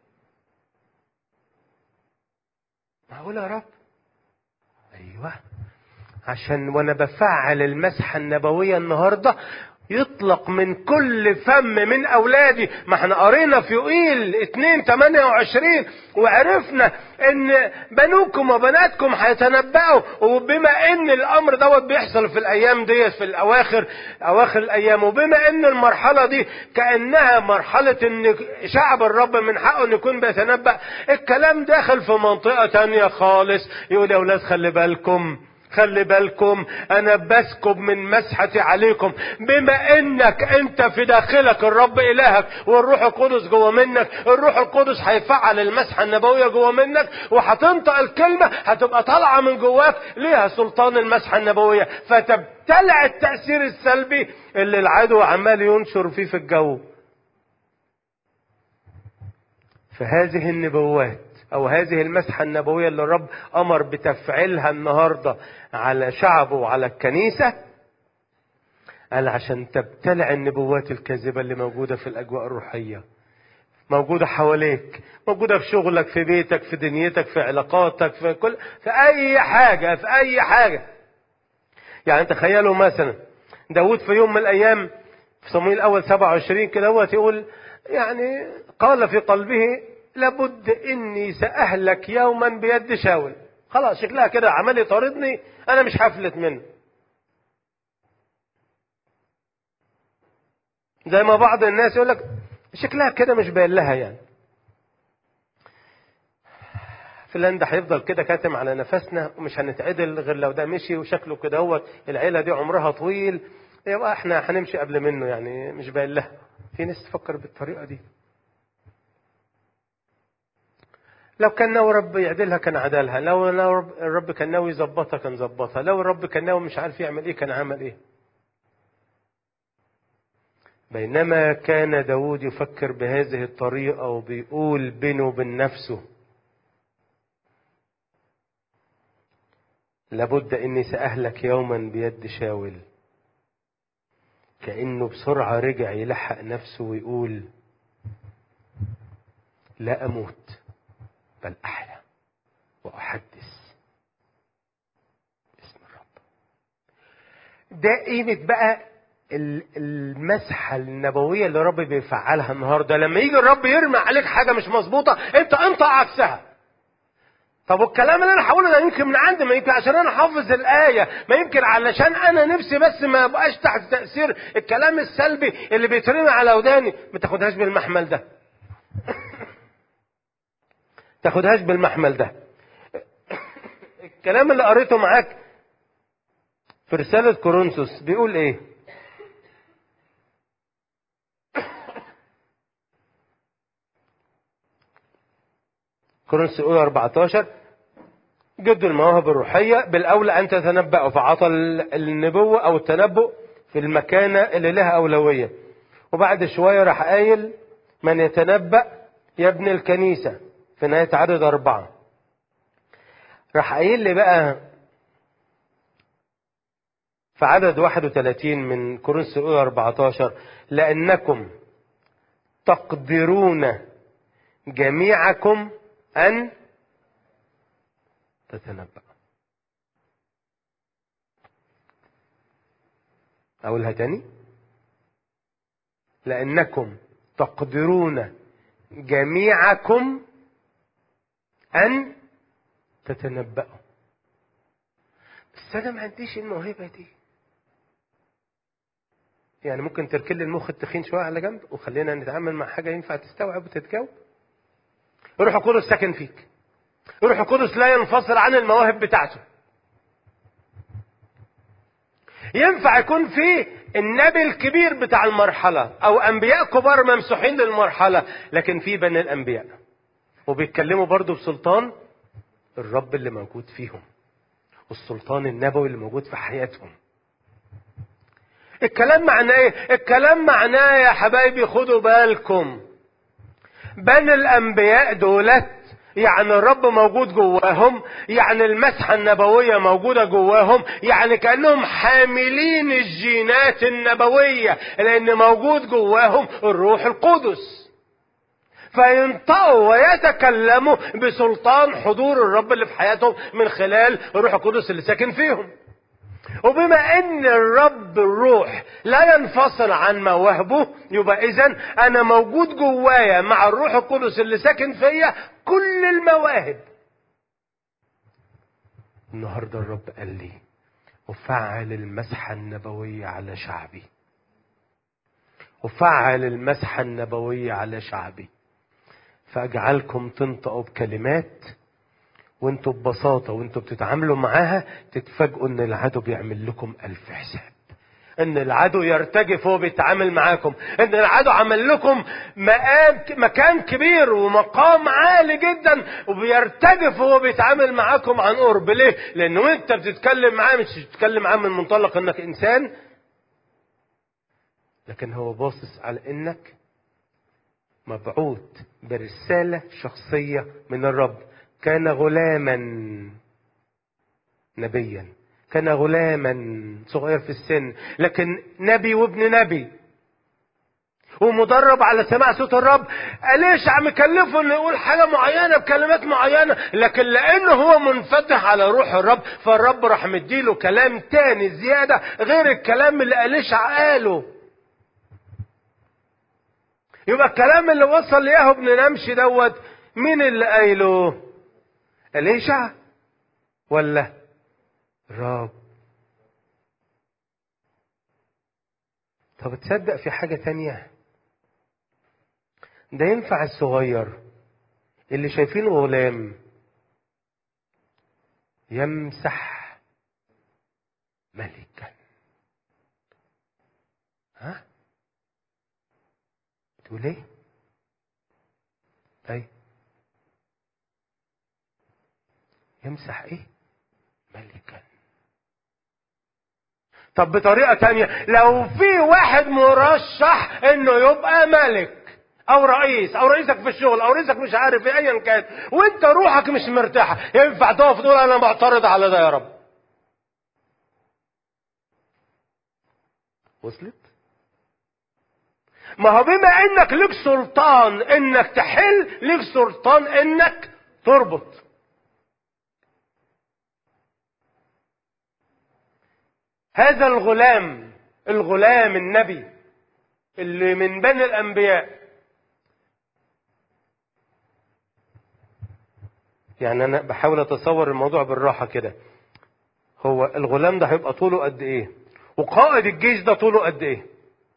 معقول يا رب ايوه عشان وانا بفعل المسحة النبوية النهاردة يطلق من كل فم من اولادي ما احنا قرينا في يوئيل 2 28 وعرفنا ان بنوكم وبناتكم هيتنبأوا وبما ان الامر دوت بيحصل في الايام ديت في الاواخر اواخر الايام وبما ان المرحله دي كانها مرحله ان شعب الرب من حقه ان يكون بيتنبأ الكلام داخل في منطقه تانية خالص يقول يا اولاد خلي بالكم خلي بالكم انا بسكب من مسحتي عليكم بما انك انت في داخلك الرب الهك والروح القدس جوه منك الروح القدس هيفعل المسحه النبويه جوه منك وهتنطق الكلمه هتبقى طالعه من جواك ليها سلطان المسحه النبويه فتبتلع التاثير السلبي اللي العدو عمال ينشر فيه في الجو فهذه النبوات او هذه المسحه النبويه اللي الرب امر بتفعيلها النهارده على شعبه وعلى الكنيسه قال عشان تبتلع النبوات الكاذبه اللي موجوده في الاجواء الروحيه موجودة حواليك موجودة في شغلك في بيتك في دنيتك في علاقاتك في كل في أي حاجة في أي حاجة يعني تخيلوا مثلا داود في يوم من الأيام في صمويل الأول 27 كده هو يقول يعني قال في قلبه لابد اني ساهلك يوما بيد شاول خلاص شكلها كده عمال يطاردني انا مش هفلت منه زي ما بعض الناس يقول لك شكلها كده مش باين لها يعني فلان ده هيفضل كده كاتم على نفسنا ومش هنتعدل غير لو ده مشي وشكله كده هو العيله دي عمرها طويل يبقى احنا هنمشي قبل منه يعني مش باين لها في ناس تفكر بالطريقه دي لو كان ناوي رب يعدلها كان عدلها لو لو رب الرب كان ناوي يظبطها كان ظبطها لو الرب كان ناوي مش عارف يعمل ايه كان عمل ايه بينما كان داود يفكر بهذه الطريقة وبيقول بينه وبين نفسه لابد اني سأهلك يوما بيد شاول كأنه بسرعة رجع يلحق نفسه ويقول لا أموت بل أحيا وأحدث باسم الرب ده قيمة بقى المسحة النبوية اللي الرب بيفعلها النهاردة لما يجي الرب يرمي عليك حاجة مش مظبوطة انت انت عكسها طب والكلام اللي انا هقوله ده يمكن من عندي ما يمكن عشان انا حافظ الايه ما يمكن علشان انا نفسي بس ما ابقاش تحت تاثير الكلام السلبي اللي بيترمي على وداني ما تاخدهاش بالمحمل ده تاخدهاش بالمحمل ده الكلام اللي قريته معاك في رسالة كورنثوس بيقول ايه كورنثوس الاولى 14 جد المواهب الروحية بالأولى أن تتنبأ فعطى النبوة أو التنبؤ في المكانة اللي لها أولوية وبعد شوية راح قايل من يتنبأ يبني الكنيسة في نهاية عدد أربعة راح قايل لي بقى في عدد 31 من كورنثوس الأولى 14 لأنكم تقدرون جميعكم أن تتنبأ أقولها تاني لأنكم تقدرون جميعكم أن تتنبأوا بس أنا ما عنديش الموهبة دي يعني ممكن تركل المخ التخين شوية على جنب وخلينا نتعامل مع حاجة ينفع تستوعب وتتجاوب روح القدس ساكن فيك روح القدس لا ينفصل عن المواهب بتاعته ينفع يكون في النبي الكبير بتاع المرحلة أو أنبياء كبار ممسوحين للمرحلة لكن في بني الأنبياء وبيتكلموا برضو بسلطان الرب اللي موجود فيهم والسلطان النبوي اللي موجود في حياتهم الكلام معناه ايه الكلام معناه يا حبايبي خدوا بالكم بني الانبياء دولت يعني الرب موجود جواهم يعني المسحة النبوية موجودة جواهم يعني كأنهم حاملين الجينات النبوية لأن موجود جواهم الروح القدس فينطقوا ويتكلموا بسلطان حضور الرب اللي في حياتهم من خلال الروح القدس اللي ساكن فيهم وبما ان الرب الروح لا ينفصل عن مواهبه يبقى اذا انا موجود جوايا مع الروح القدس اللي ساكن فيا كل المواهب النهارده الرب قال لي افعل المسحه النبويه على شعبي افعل المسحه النبويه على شعبي فاجعلكم تنطقوا بكلمات وانتوا ببساطة وانتوا بتتعاملوا معاها تتفاجئوا ان العدو بيعمل لكم ألف حساب ان العدو يرتجف وهو بيتعامل معاكم ان العدو عمل لكم مقام مكان كبير ومقام عالي جدا وبيرتجف وهو بيتعامل معاكم عن قرب ليه لان وانت بتتكلم معاه مش بتتكلم معاه من منطلق انك انسان لكن هو باصص على انك مبعوث برسالة شخصية من الرب كان غلاما نبيا كان غلاما صغير في السن لكن نبي وابن نبي ومدرب على سماع صوت الرب ليش عم يكلفه انه يقول حاجه معينه بكلمات معينه لكن لانه هو منفتح على روح الرب فالرب راح مديله كلام تاني زياده غير الكلام اللي اليشع قاله يبقى الكلام اللي وصل لياهو ابن نمشي دوت مين اللي قايله اليشع ولا الرب طب تصدق في حاجة تانية ده ينفع الصغير اللي شايفينه غلام يمسح ملكا ها تقول ايه طيب يمسح ايه ملكا طب بطريقة تانية لو في واحد مرشح انه يبقى ملك او رئيس او رئيسك في الشغل او رئيسك مش عارف ايه ايا كان وانت روحك مش مرتاحة ينفع تقف تقول انا معترض على ده يا رب وصلت ما هو بما انك لك سلطان انك تحل لك سلطان انك تربط هذا الغلام الغلام النبي اللي من بني الانبياء يعني انا بحاول اتصور الموضوع بالراحه كده هو الغلام ده هيبقى طوله قد ايه وقائد الجيش ده طوله قد ايه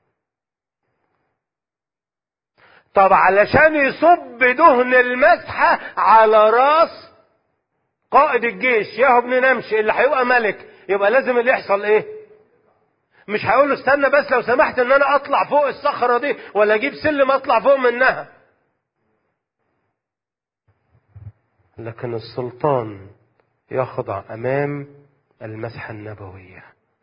طب علشان يصب دهن المسحة على راس قائد الجيش ياهو ابن نمشي اللي هيبقى ملك يبقى لازم اللي يحصل ايه مش هيقول له استنى بس لو سمحت ان انا اطلع فوق الصخرة دي ولا اجيب سلم اطلع فوق منها لكن السلطان يخضع امام المسحة النبوية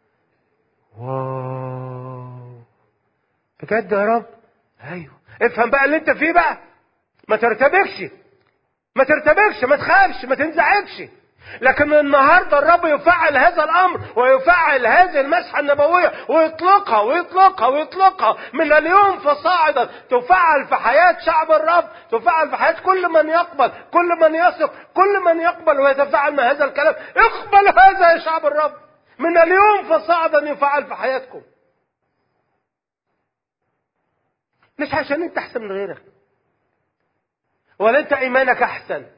واو بجد يا رب ايوه افهم بقى اللي انت فيه بقى ما ترتبكش ما ترتبكش ما تخافش ما تنزعجش لكن النهاردة الرب يفعل هذا الأمر ويفعل هذه المسحة النبوية ويطلقها ويطلقها ويطلقها من اليوم فصاعدا تفعل في حياة شعب الرب تفعل في حياة كل من يقبل كل من يثق كل من يقبل ويتفاعل مع هذا الكلام اقبل هذا يا شعب الرب من اليوم فصاعدا يفعل في حياتكم مش عشان انت احسن من غيرك ولا انت ايمانك احسن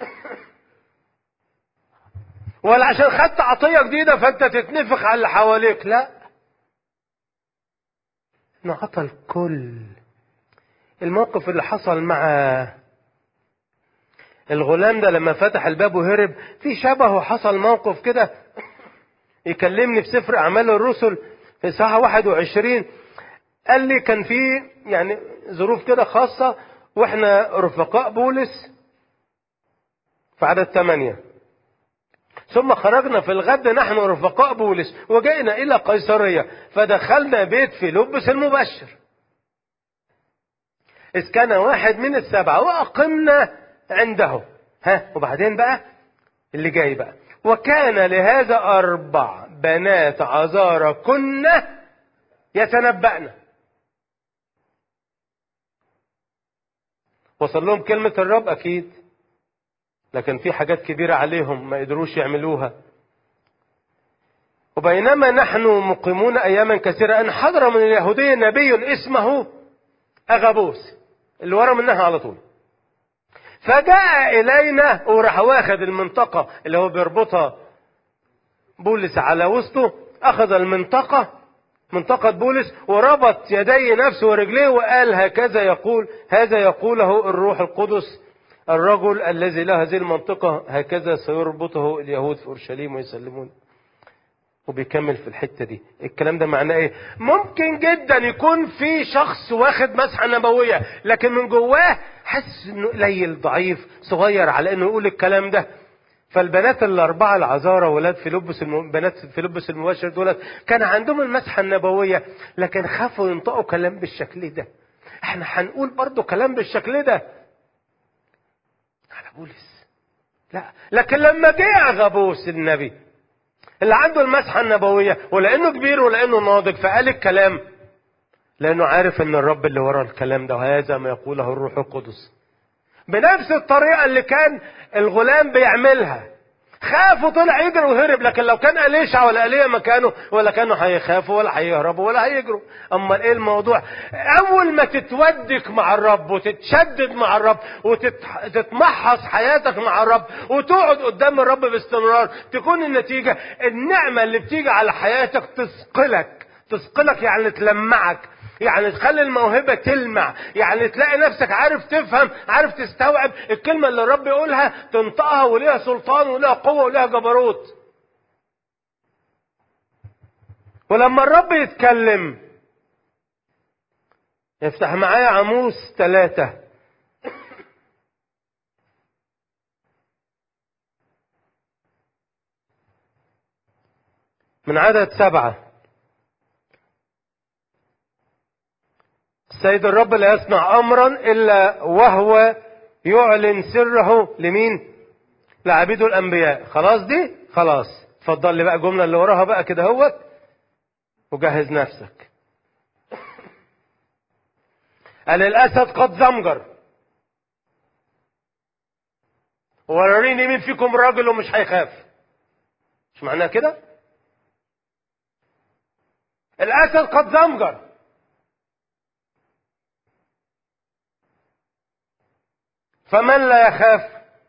ولا عشان خدت عطيه جديده فانت تتنفخ على اللي حواليك لا نعطى الكل الموقف اللي حصل مع الغلام ده لما فتح الباب وهرب في شبهه حصل موقف كده يكلمني في سفر اعمال الرسل في ساعه 21 قال لي كان في يعني ظروف كده خاصة واحنا رفقاء بولس في عدد ثمانية ثم خرجنا في الغد نحن رفقاء بولس وجئنا إلى قيصرية فدخلنا بيت فيلبس المبشر إذ كان واحد من السبعة وأقمنا عنده ها وبعدين بقى اللي جاي بقى وكان لهذا أربع بنات عذارى كنا يتنبأن وصل لهم كلمة الرب أكيد لكن في حاجات كبيرة عليهم ما قدروش يعملوها وبينما نحن مقيمون أياما كثيرة أن حضر من اليهودية نبي اسمه أغابوس اللي ورا منها على طول فجاء إلينا وراح واخد المنطقة اللي هو بيربطها بولس على وسطه أخذ المنطقة منطقة بولس وربط يدي نفسه ورجليه وقال هكذا يقول هذا يقوله الروح القدس الرجل الذي له هذه المنطقة هكذا سيربطه اليهود في أورشليم ويسلمون وبيكمل في الحتة دي الكلام ده معناه ايه ممكن جدا يكون في شخص واخد مسحة نبوية لكن من جواه حاسس انه قليل ضعيف صغير على انه يقول الكلام ده فالبنات الأربعة العذارى ولاد فيلبس الم... بنات فيلبس المباشر دولت كان عندهم المسحة النبوية لكن خافوا ينطقوا كلام بالشكل ده احنا هنقول برضو كلام بالشكل ده على بولس لا لكن لما جه غبوس النبي اللي عنده المسحة النبوية ولأنه كبير ولأنه ناضج فقال الكلام لأنه عارف أن الرب اللي ورا الكلام ده وهذا ما يقوله الروح القدس بنفس الطريقة اللي كان الغلام بيعملها خاف وطلع يجري وهرب لكن لو كان أليشع ولا أليا مكانه ولا كانوا هيخافوا ولا هيهربوا ولا هيجروا أما إيه الموضوع أول ما تتودك مع الرب وتتشدد مع الرب وتتمحص حياتك مع الرب وتقعد قدام الرب باستمرار تكون النتيجة النعمة اللي بتيجي على حياتك تثقلك تثقلك يعني تلمعك يعني تخلي الموهبة تلمع يعني تلاقي نفسك عارف تفهم عارف تستوعب الكلمة اللي الرب يقولها تنطقها وليها سلطان وليها قوة وليها جبروت ولما الرب يتكلم يفتح معايا عموس ثلاثة من عدد سبعة السيد الرب لا يصنع امرا الا وهو يعلن سره لمين لعبيده الانبياء خلاص دي خلاص اتفضل لي بقى الجمله اللي وراها بقى كده اهوت وجهز نفسك قال الاسد قد زمجر وريني مين فيكم راجل ومش هيخاف مش معناها كده الاسد قد زمجر فمن لا يخاف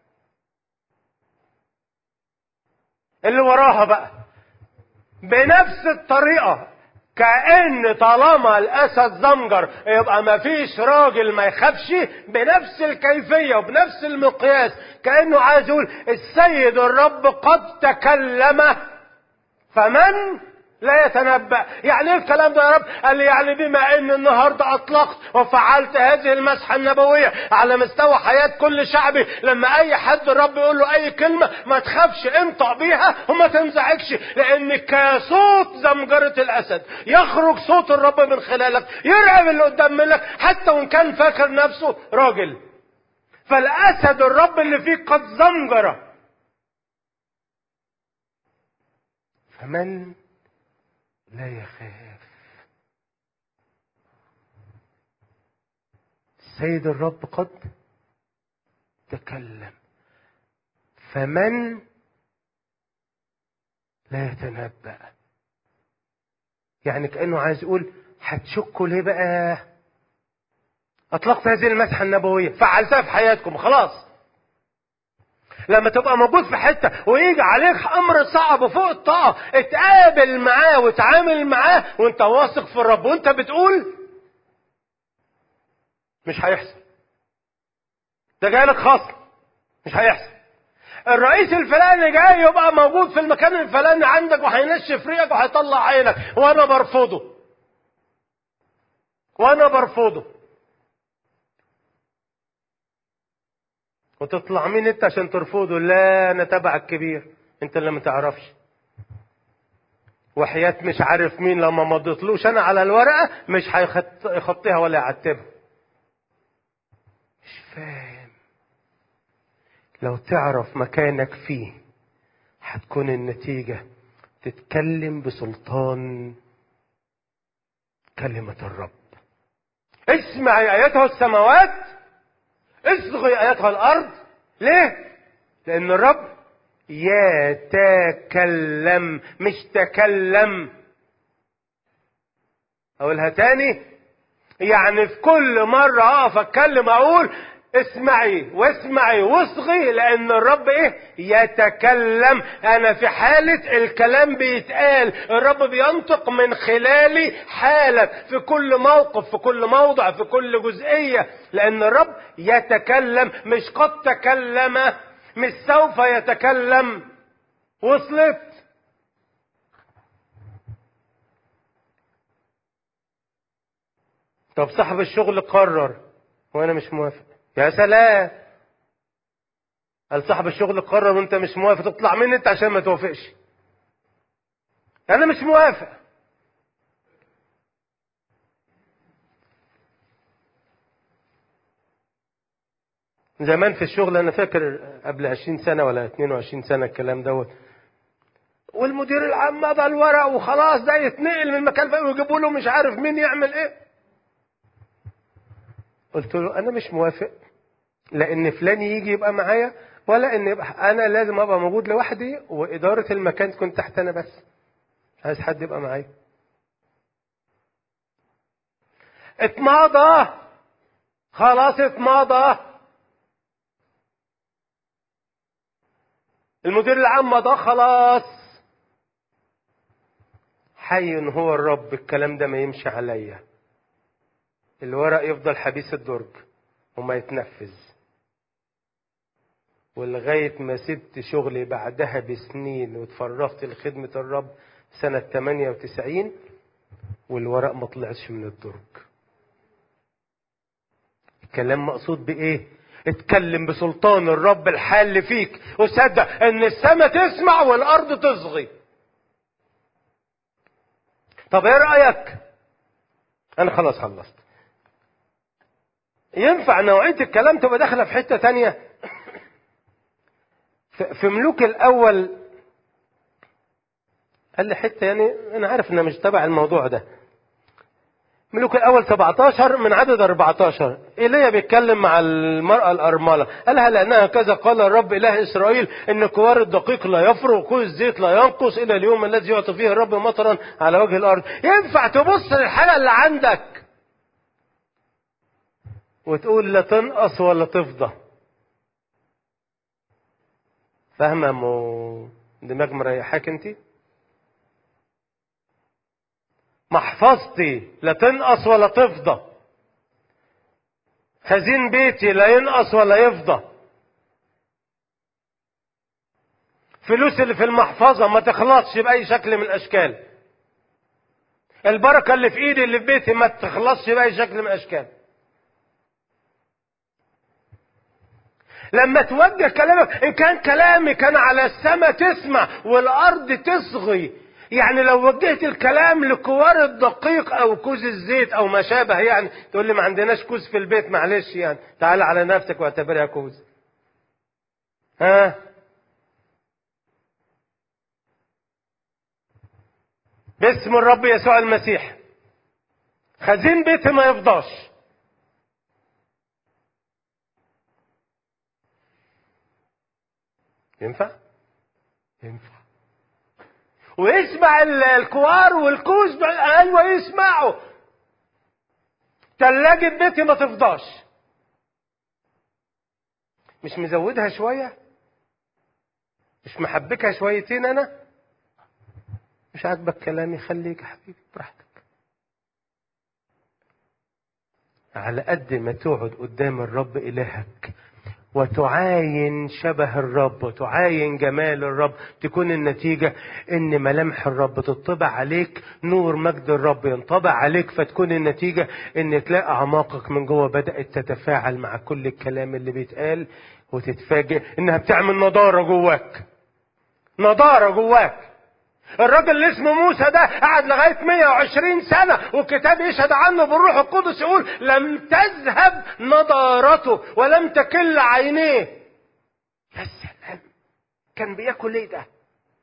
اللي وراها بقى بنفس الطريقة كأن طالما الأسد زمجر يبقى ما فيش راجل ما يخافش بنفس الكيفية وبنفس المقياس كأنه عايز يقول السيد الرب قد تكلم فمن لا يتنبأ يعني ايه الكلام ده يا رب قال لي يعني بما ان النهاردة اطلقت وفعلت هذه المسحة النبوية على مستوى حياة كل شعبي لما اي حد الرب يقول له اي كلمة ما تخافش انطق بيها وما تنزعجش لان كصوت زمجرة الاسد يخرج صوت الرب من خلالك يرعب اللي قدام منك حتى وان كان فاكر نفسه راجل فالاسد الرب اللي فيك قد زمجره فمن لا يخاف السيد الرب قد تكلم فمن لا يتنبأ يعني كأنه عايز يقول هتشكوا ليه بقى أطلقت هذه المسحة النبوية فعلتها في حياتكم خلاص لما تبقى موجود في حته ويجي عليك امر صعب وفوق الطاقه اتقابل معاه وتعامل معاه وانت واثق في الرب وانت بتقول مش هيحصل ده جاي لك خصم مش هيحصل الرئيس الفلاني جاي يبقى موجود في المكان الفلاني عندك وهينشف ريقك وهيطلع عينك وانا برفضه وانا برفضه وتطلع مين انت عشان ترفضه لا انا تبع الكبير انت اللي ما تعرفش وحياة مش عارف مين لما ما اديتلوش انا على الورقة مش هيخطيها ولا يعتبها مش فاهم لو تعرف مكانك فيه هتكون النتيجة تتكلم بسلطان كلمة الرب اسمع ايتها السماوات اصغي ايتها الارض ليه لان الرب يتكلم مش تكلم اقولها تاني يعني في كل مرة اقف اتكلم اقول اسمعي واسمعي واصغي لان الرب ايه يتكلم انا في حالة الكلام بيتقال الرب بينطق من خلالي حالا في كل موقف في كل موضع في كل جزئية لان الرب يتكلم مش قد تكلم مش سوف يتكلم وصلت طب صاحب الشغل قرر وانا مش موافق يا سلام قال صاحب الشغل قرر وانت مش موافق تطلع مني انت عشان ما توافقش انا مش موافق زمان في الشغل انا فاكر قبل 20 سنه ولا 22 سنه الكلام دوت والمدير العام مضى الورق وخلاص ده يتنقل من مكان فوق ويجيبوا له مش عارف مين يعمل ايه قلت له انا مش موافق لان فلان يجي يبقى معايا ولا ان يبقى انا لازم ابقى موجود لوحدي واداره المكان تكون تحت انا بس مش عايز حد يبقى معايا اتماضى خلاص اتماضى المدير العام مضى خلاص حي هو الرب الكلام ده ما يمشي عليا الورق يفضل حبيس الدرج وما يتنفذ ولغاية ما سبت شغلي بعدها بسنين واتفرغت لخدمة الرب سنة 98 والورق ما طلعش من الدرج الكلام مقصود بإيه؟ اتكلم بسلطان الرب الحال فيك وصدق ان السماء تسمع والارض تصغي طب ايه رأيك انا خلاص خلصت ينفع نوعية الكلام تبقى داخلة في حتة تانية في ملوك الأول قال لي حتة يعني أنا عارف إنها مش تبع الموضوع ده ملوك الأول 17 من عدد 14 إيليا بيتكلم مع المرأة الأرملة قالها لأنها كذا قال الرب إله إسرائيل إن كوار الدقيق لا يفرغ وكوز الزيت لا ينقص إلى اليوم الذي يعطي فيه الرب مطرا على وجه الأرض ينفع تبص للحاجة اللي عندك وتقول لا تنقص ولا تفضى فاهمة مو دماغ مريحاك انتي محفظتي لا تنقص ولا تفضى خزين بيتي لا ينقص ولا يفضى فلوس اللي في المحفظة ما تخلصش بأي شكل من الأشكال البركة اللي في إيدي اللي في بيتي ما تخلصش بأي شكل من الأشكال لما توجه كلامك إن كان كلامي كان على السماء تسمع والأرض تصغي يعني لو وجهت الكلام لكوار الدقيق او كوز الزيت او ما شابه يعني تقول لي ما عندناش كوز في البيت معلش يعني تعال على نفسك واعتبرها كوز ها باسم الرب يسوع المسيح خزين بيتي ما يفضاش ينفع ينفع ويسمع الكوار والكوز ايوه يسمعوا تلاجة بيتي ما تفضاش مش مزودها شوية مش محبكها شويتين انا مش عاجبك كلامي خليك يا حبيبي براحتك على قد ما تقعد قدام الرب إلهك وتعاين شبه الرب وتعاين جمال الرب تكون النتيجة ان ملامح الرب تطبع عليك نور مجد الرب ينطبع عليك فتكون النتيجة ان تلاقي اعماقك من جوه بدأت تتفاعل مع كل الكلام اللي بيتقال وتتفاجئ انها بتعمل نضارة جواك نضارة جواك الراجل اللي اسمه موسى ده قعد لغاية 120 سنة والكتاب يشهد عنه بالروح القدس يقول لم تذهب نضارته ولم تكل عينيه يا سلام كان بياكل ايه ده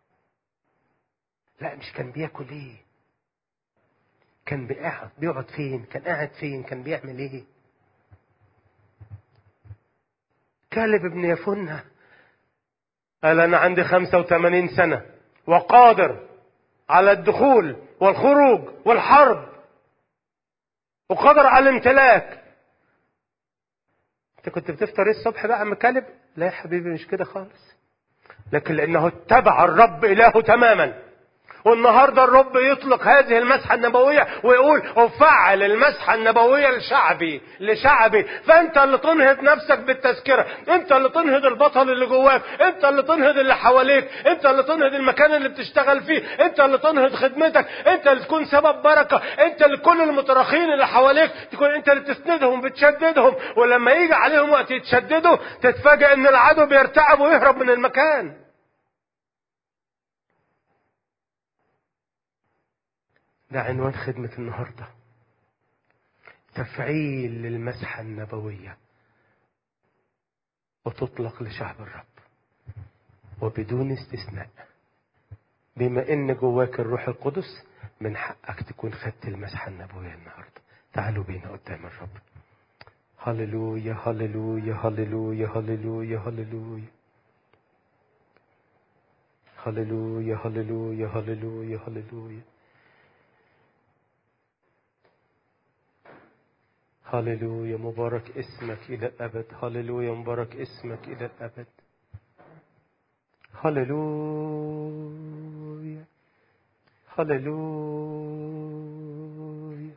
لا مش كان بياكل ايه كان بيقعد بيقعد فين كان قاعد فين كان بيعمل ايه كالب ابن يفنة قال انا عندي 85 سنه وقادر على الدخول والخروج والحرب وقادر على الامتلاك انت كنت بتفطر ايه الصبح بقى عم كلب لا يا حبيبي مش كده خالص لكن لانه اتبع الرب الهه تماما والنهاردة الرب يطلق هذه المسحة النبوية ويقول أفعل المسحة النبوية لشعبي لشعبي فأنت اللي تنهض نفسك بالتذكرة أنت اللي تنهض البطل اللي جواك أنت اللي تنهض اللي حواليك أنت اللي تنهض المكان اللي بتشتغل فيه أنت اللي تنهض خدمتك أنت اللي تكون سبب بركة أنت اللي كل المتراخين اللي حواليك تكون أنت اللي تسندهم بتشددهم ولما يجي عليهم وقت يتشددوا تتفاجئ أن العدو بيرتعب ويهرب من المكان ده عنوان خدمة النهاردة تفعيل للمسحة النبوية وتطلق لشعب الرب وبدون استثناء بما ان جواك الروح القدس من حقك تكون خدت المسحة النبوية النهاردة تعالوا بينا قدام الرب هللويا هللويا هللويا هللويا هللويا هللويا هللويا هللويا هللويا هللويا مبارك اسمك إلى الأبد هللويا مبارك اسمك إلى الأبد هللويا هللويا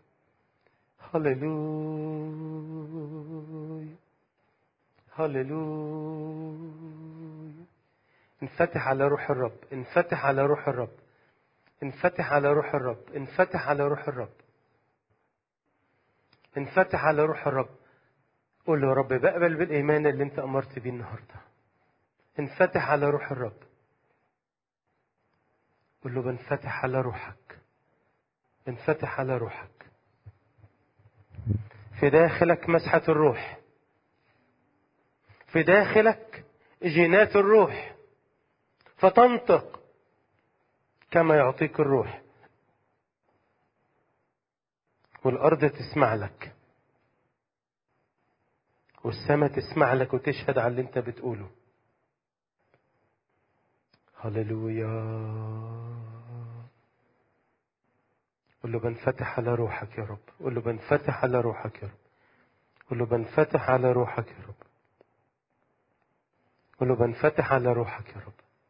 هللويا هللويا انفتح على روح الرب انفتح على روح الرب انفتح على روح الرب انفتح على روح الرب انفتح على روح الرب قول له يا رب بقبل بالإيمان اللي أنت أمرت بيه النهاردة انفتح على روح الرب قول له بنفتح على روحك انفتح على روحك في داخلك مسحة الروح في داخلك جينات الروح فتنطق كما يعطيك الروح والأرض تسمع لك والسماء تسمع لك وتشهد على اللي انت بتقوله هللويا قل له بنفتح على روحك يا رب قل له بنفتح على روحك يا رب قل له بنفتح على روحك يا رب قل له بنفتح على روحك يا رب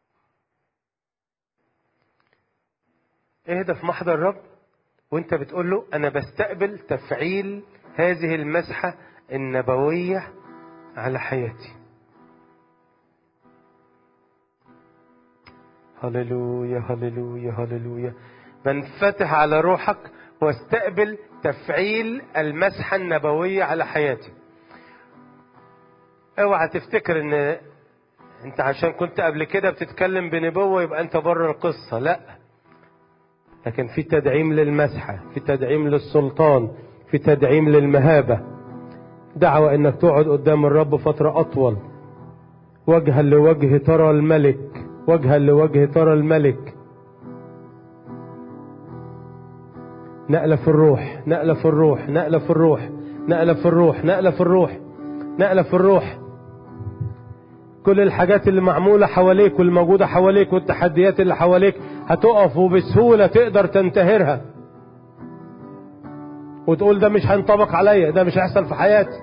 اهدى في محضر الرب وانت بتقول له انا بستقبل تفعيل هذه المسحة النبوية على حياتي هللويا هللويا هللويا بنفتح على روحك واستقبل تفعيل المسحة النبوية على حياتي اوعى تفتكر ان انت عشان كنت قبل كده بتتكلم بنبوة يبقى انت بره القصة لا لكن في تدعيم للمسحة في تدعيم للسلطان في تدعيم للمهابة دعوة انك تقعد قدام الرب فترة اطول وجها لوجه ترى الملك وجها لوجه ترى الملك نقلة في الروح نقلة في الروح نقلة في الروح نقلة في الروح نقلة في الروح نقلة في الروح كل الحاجات اللي معمولة حواليك والموجودة حواليك والتحديات اللي حواليك هتقف وبسهولة تقدر تنتهرها وتقول ده مش هينطبق عليا ده مش هيحصل في حياتي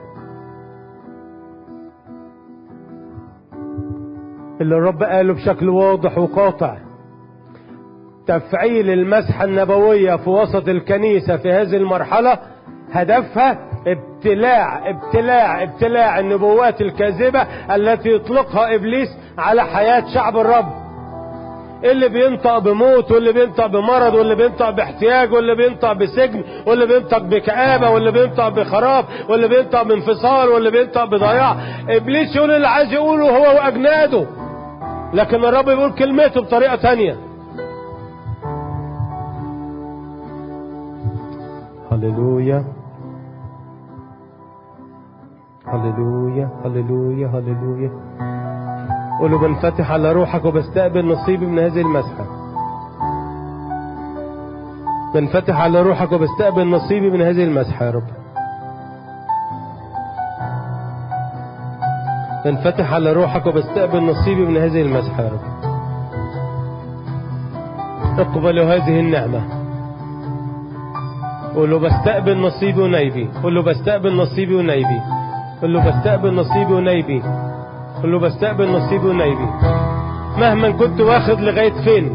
اللي الرب قاله بشكل واضح وقاطع تفعيل المسحة النبوية في وسط الكنيسة في هذه المرحلة هدفها ابتلاع ابتلاع ابتلاع النبوات الكاذبة التي يطلقها إبليس على حياة شعب الرب اللي بينطق بموت واللي بينطق بمرض واللي بينطق باحتياج واللي بينطق بسجن واللي بينطق بكآبة واللي بينطق بخراب واللي بينطق بانفصال واللي بينطق بضياع إبليس يقول اللي عايز يقوله هو وأجناده لكن الرب بيقول كلمته بطريقة تانية هللويا هللويا هللويا هللويا قولوا بنفتح على روحك وبستقبل نصيبي من هذه المسحة بنفتح على روحك وبستقبل نصيبي من هذه المسحة يا رب بنفتح على روحك وبستقبل نصيبي من هذه المسحة يا رب اقبلوا هذه النعمة قول له بستقبل نصيبي ونيبي قول له بستقبل نصيبي ونيبي قول له بستقبل نصيبي ونيبي قول له بستقبل نصيبي ونيبي مهما كنت واخد لغاية فين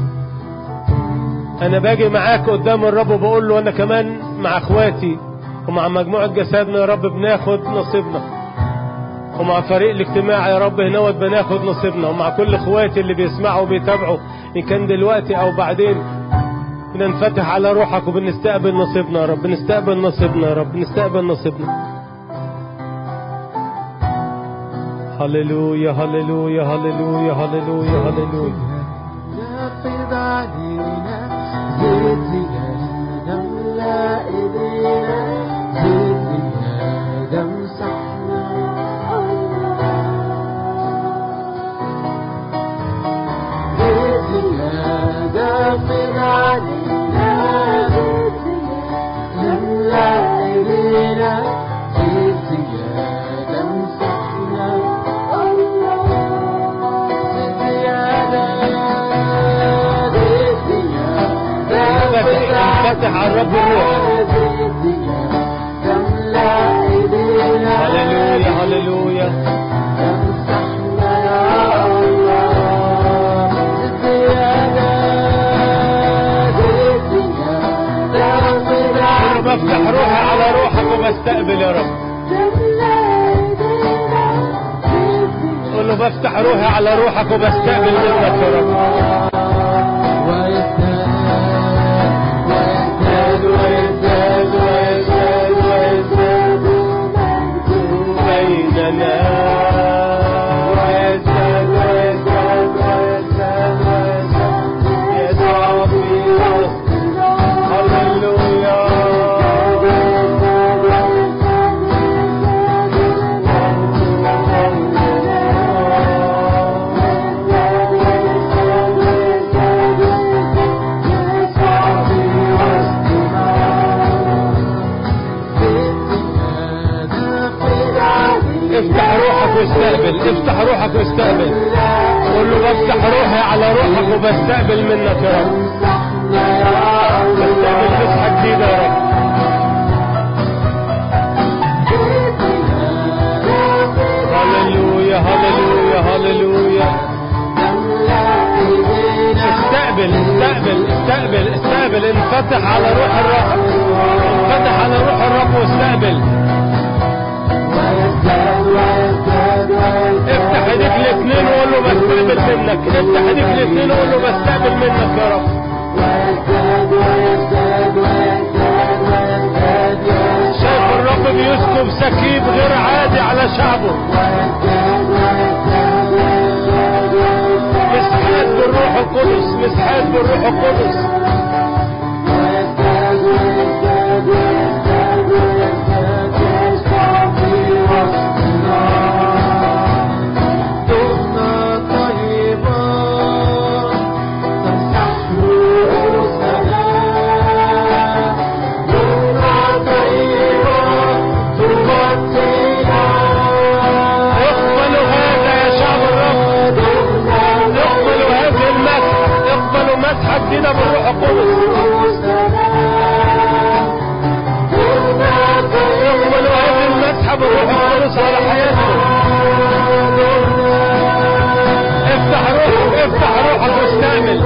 انا باجي معاك قدام الرب وبقول له انا كمان مع اخواتي ومع مجموعة جسدنا يا رب بناخد نصيبنا ومع فريق الاجتماع يا رب هنوت بناخد نصيبنا ومع كل اخواتي اللي بيسمعوا وبيتابعوا ان كان دلوقتي او بعدين بننفتح على روحك وبنستقبل نصيبنا يا رب بنستقبل نصيبنا يا رب بنستقبل نصيبنا هللويا هللويا هللويا هللويا هللويا نفض علينا زيت زيادة املأ ايدينا زيت زيادة امسحنا زيت زيادة افض علينا املأ ايدينا زيت زيادة امسحنا زيت زيادة زيت زيادة انفتح على الرب الروح هللويا هللويا انا بفتح روحي على روحك وبستقبل يا رب قول له بفتح روحي على روحك وبستقبل منك يا رب ويزداد ويزداد ويزداد ويزداد بيننا ويزداد ويزداد ويزداد ويزداد يسوع في وسطنا هللويا وبستقبل منك يا رب امسحنا يا بستقبل الله مسحة جديدة يا رب هللويا هللويا هللويا استقبل استقبل استقبل استقبل انفتح على روح الرب انفتح على روح الرب واستقبل افتح ايديك الاثنين وقول له بستقبل منك افتح ايديك الاثنين وقول له بستقبل منك يا رب شايف الرب بيسكب سكيب غير عادي على شعبه مسحات بالروح القدس مسحات بالروح القدس اقبلوا هذا يا شعب الرب اقبلوا هذه المسحة اقبلوا مسحة جديدة بالروح القدس اقبلوا هذه المسحة بالروح القدس على حياتكم افتح روحك افتح روحك واستعمل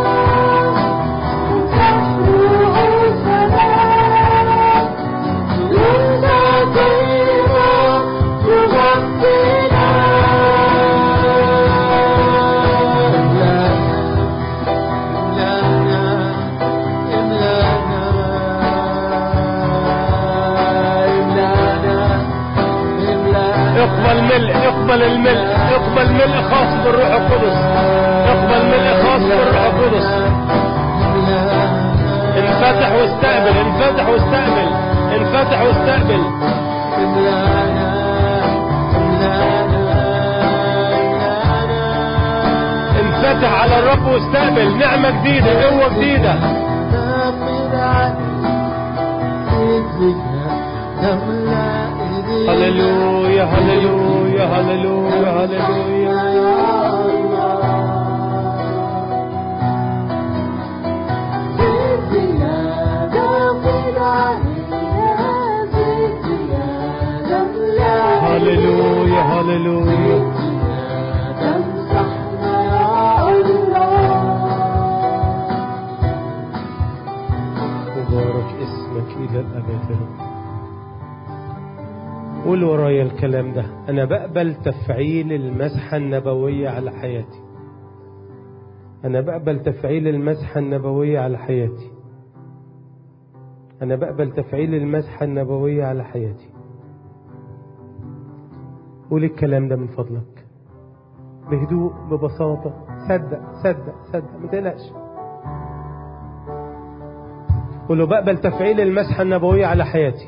اقبل ملء اقبل الملء اقبل ملء خاص بالروح القدس اقبل ملء خاص بالروح القدس انفتح واستقبل انفتح واستقبل انفتح واستقبل انفتح على الرب واستقبل نعمة جديدة قوة جديدة هللويا هللويا هللويا هللويا هللويا هللويا مبارك اسمك إلى الأبد يا رب قول ورايا الكلام ده أنا بقبل تفعيل المسحة النبوية على حياتي أنا بقبل تفعيل المسحة النبوية على حياتي أنا بقبل تفعيل المسحة النبوية على حياتي قول الكلام ده من فضلك بهدوء ببساطة صدق صدق صدق ما تقلقش قول له بقبل تفعيل المسحة النبوية على حياتي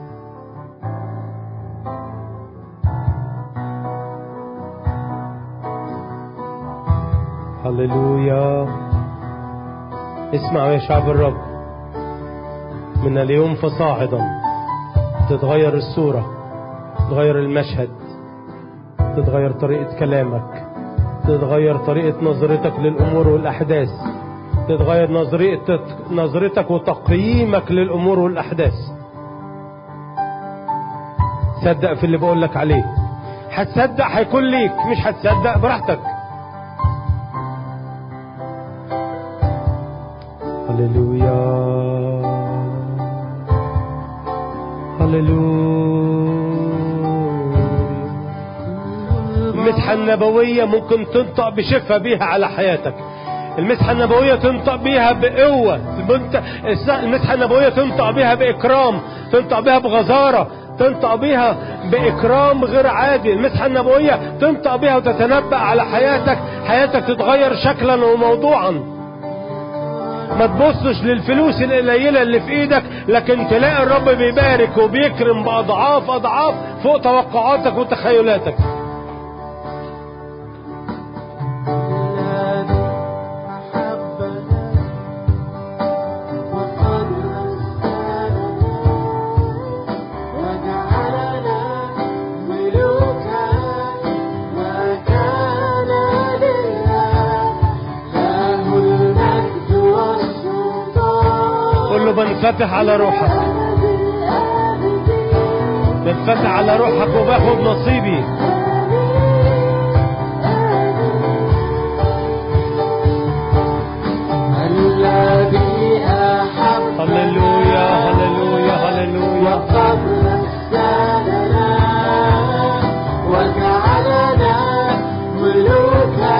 هللويا اسمعوا يا شعب الرب من اليوم فصاعدا تتغير الصورة تتغير المشهد تتغير طريقة كلامك تتغير طريقة نظرتك للأمور والأحداث تتغير نظرتك نظرتك وتقييمك للأمور والأحداث صدق في اللي بقول لك عليه هتصدق هيكون ليك مش هتصدق براحتك هللويا هللويا المسحة النبوية ممكن تنطق بشفة بيها على حياتك المسحة النبوية تنطق بيها بقوة المنت- المسحة النبوية تنطق بيها بإكرام تنطق بيها بغزارة تنطق بيها بإكرام غير عادي المسحة النبوية تنطق بيها وتتنبأ على حياتك حياتك تتغير شكلا وموضوعا ما تبصش للفلوس القليلة اللي في ايدك لكن تلاقي الرب بيبارك وبيكرم بأضعاف أضعاف فوق توقعاتك وتخيلاتك وجعلنا ملوكا وكان لله بنفتح على روحك بنفتح على روحك وباخد نصيبي الذي أحب هللويا هللويا هللويا وقد رسلنا وجعلنا ملوكا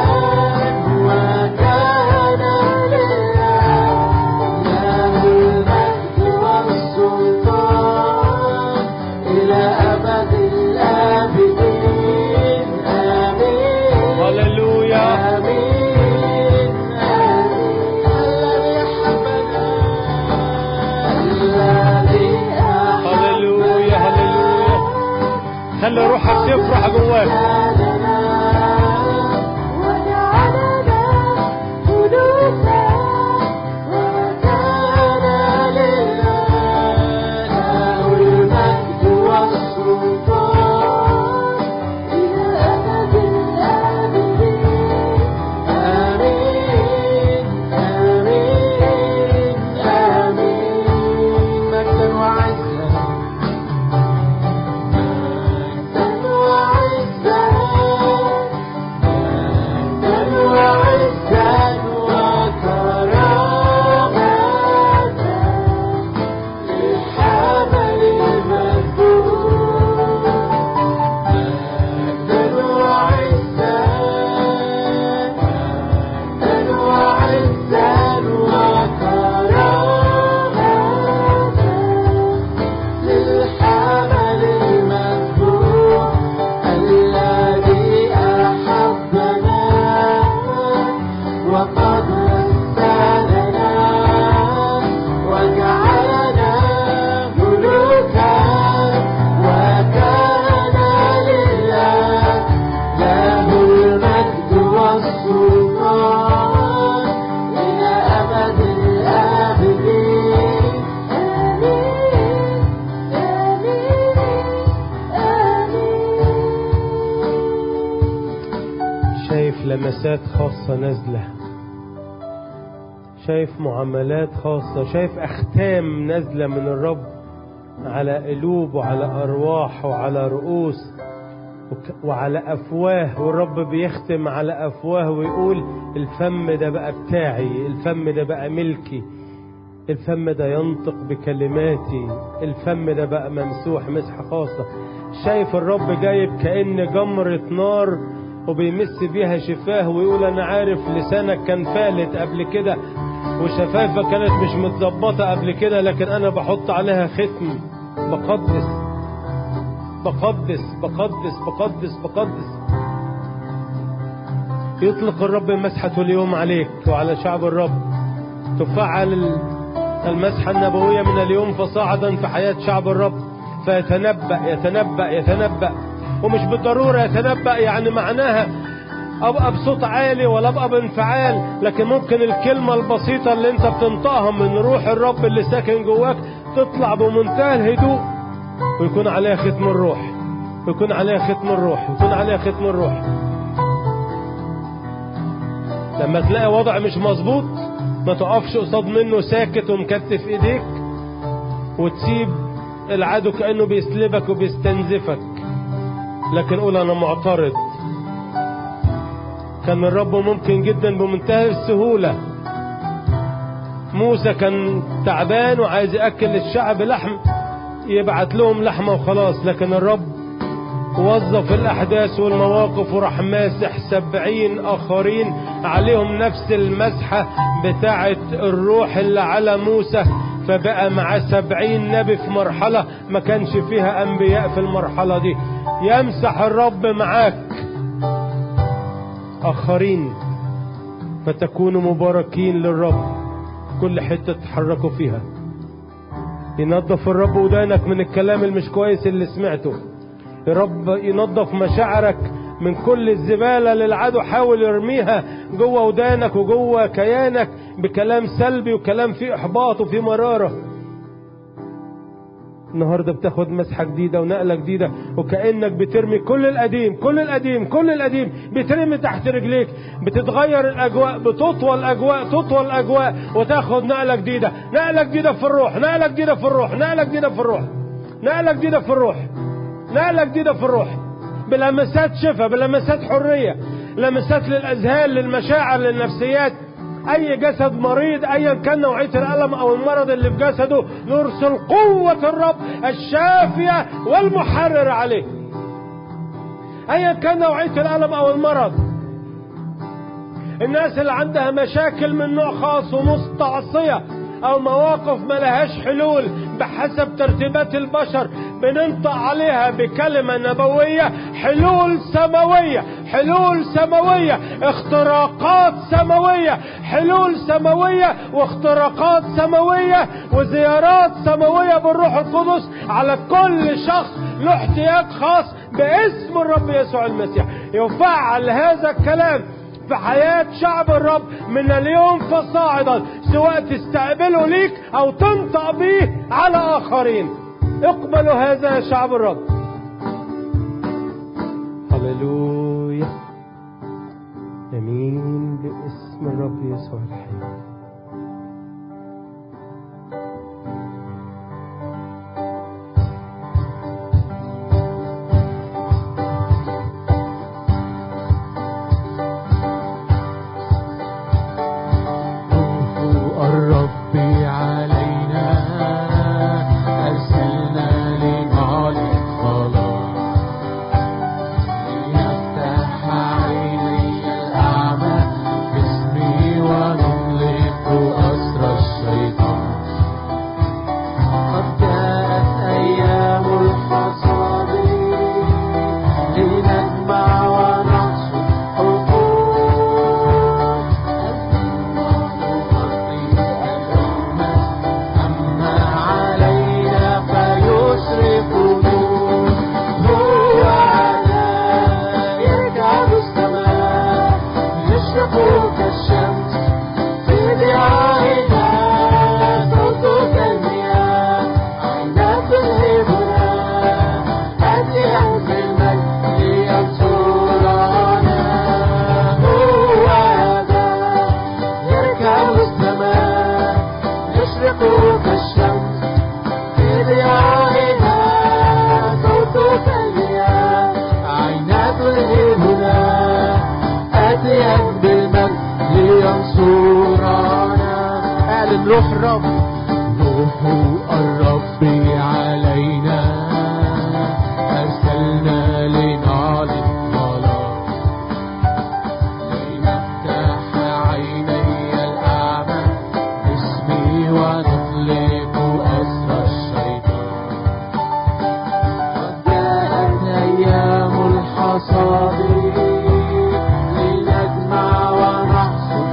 وكان لله له المجد والسلطان إلى أبد الآبدين آمين هللويا آمين آمين الذي حبنا الذي هللويا هللويا خلي روحك تفرح جواك أحبنا وجعلنا ملوكا وكان لله له المجد والسلطان إلى أبد الآبدين آمين آمين آمين مجدا وعزا مجدا وعزا مجدا وعزا وكرامة للحمل المذكور مجدا وعزا مجدا وعزا وكرامة للحمل المذكور الذي أحبنا وقد رسلنا وجعلنا ملوكا وكان لله له المجد والسلطان إلى أبد الآبدين آمين آمين شايف لمسات خاصة نازلة شايف معاملات خاصة شايف أختام نازلة من الرب على قلوب وعلى أرواح وعلى رؤوس وك- وعلى أفواه والرب بيختم على أفواه ويقول الفم ده بقى بتاعي الفم ده بقى ملكي الفم ده ينطق بكلماتي الفم ده بقى ممسوح مسحة خاصة شايف الرب جايب كأن جمرة نار وبيمس بيها شفاه ويقول أنا عارف لسانك كان فالت قبل كده وشفايفك كانت مش متظبطة قبل كده لكن أنا بحط عليها ختم بقدس بقدس بقدس بقدس بقدس يطلق الرب مسحته اليوم عليك وعلى شعب الرب تفعل ال- المسحة النبوية من اليوم فصاعدا في حياة شعب الرب فيتنبأ يتنبأ يتنبأ ومش بالضرورة يتنبأ يعني معناها أبقى بصوت عالي ولا أبقى بانفعال لكن ممكن الكلمة البسيطة اللي أنت بتنطقها من روح الرب اللي ساكن جواك تطلع بمنتهى الهدوء ويكون عليها ختم الروح ويكون عليها ختم الروح ويكون عليها ختم الروح لما تلاقي وضع مش مظبوط ما تقفش قصاد منه ساكت ومكتف ايديك وتسيب العدو كأنه بيسلبك وبيستنزفك لكن قول انا معترض كان الرب ممكن جدا بمنتهى السهولة موسى كان تعبان وعايز يأكل الشعب لحم يبعت لهم لحمة وخلاص لكن الرب وظف الأحداث والمواقف وراح ماسح سبعين آخرين عليهم نفس المسحة بتاعة الروح اللي على موسى فبقى مع سبعين نبي في مرحلة ما كانش فيها أنبياء في المرحلة دي يمسح الرب معاك آخرين فتكونوا مباركين للرب كل حتة تتحركوا فيها ينظف الرب ودانك من الكلام المش كويس اللي سمعته يا رب ينظف مشاعرك من كل الزبالة اللي العدو حاول يرميها جوه ودانك وجوه كيانك بكلام سلبي وكلام فيه إحباط وفيه مرارة النهارده بتاخد مسحه جديده ونقله جديده وكانك بترمي كل القديم كل القديم كل القديم بترمي تحت رجليك بتتغير الاجواء بتطول الاجواء تطول الاجواء وتاخد نقله جديده نقله جديده في الروح نقله جديده في الروح نقله جديده في الروح نقله جديده في الروح نقله جديده في الروح بلمسات شفاء بلمسات حريه لمسات للاذهان للمشاعر للنفسيات اي جسد مريض ايا كان نوعيه الالم او المرض اللي في جسده نرسل قوه الرب الشافيه والمحرره عليه ايا كان نوعيه الالم او المرض الناس اللي عندها مشاكل من نوع خاص ومستعصيه او مواقف ملهاش حلول بحسب ترتيبات البشر بننطق عليها بكلمة نبوية حلول سماوية حلول سماوية اختراقات سماوية حلول سماوية واختراقات سماوية وزيارات سماوية بالروح القدس على كل شخص له احتياج خاص باسم الرب يسوع المسيح يفعل هذا الكلام في حياة شعب الرب من اليوم فصاعدا سواء تستقبله ليك او تنطق به على اخرين اقبلوا هذا يا شعب الرب هللويا امين باسم الرب يسوع الحي روح الرب علينا أرسلنا لنعلن خلاص لنفتح عيني الأعمى باسمي ونطلق أسر الشيطان قد جاءت أيام الحصاد لنجمع ونحصد حقوق أما علينا فيسرق نور هو على يركب السماء يشرق كالشمس في ضياعنا صوتك المياه عينك تلهبنا هديا بالمجد لينصرنا هو هذا يركب السماء يشرق كالشمس في ضياعها صوتك المياه عينات تلهبنا آتيا بالمجد لينصرنا أعلن روح الرب روح الرب علينا أرسلنا لنعلن خلاص لنفتح عيني الأعمى باسمي ونطلق أسر الشيطان قد جاءت أيام الحصاد لنجمع ونحصد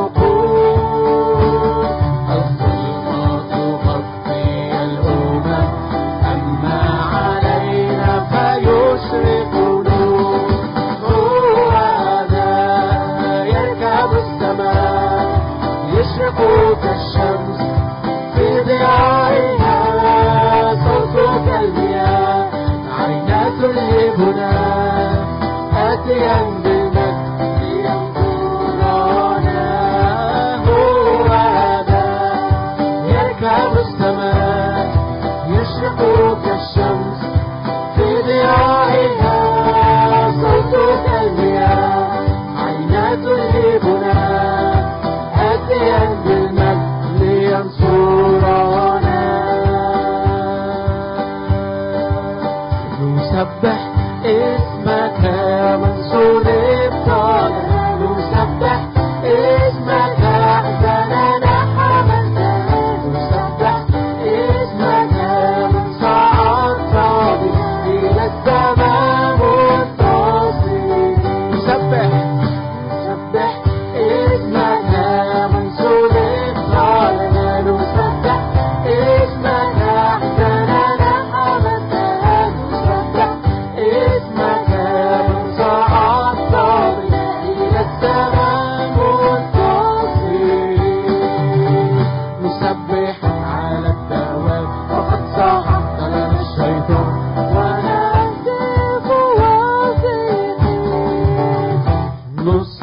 حقوق الظلمات تغطي الأمم أما علينا فيشرق نور هو هذا يركب السماء يشرق كالشمس في ضياعها صوتك المياه عينا تلهبنا آتيا بالمجد لينظرنا هو هذا يركب السماء يشرق كالشمس في ضياعها صوتك المياه عينا تلهبنا آتيا بالمجد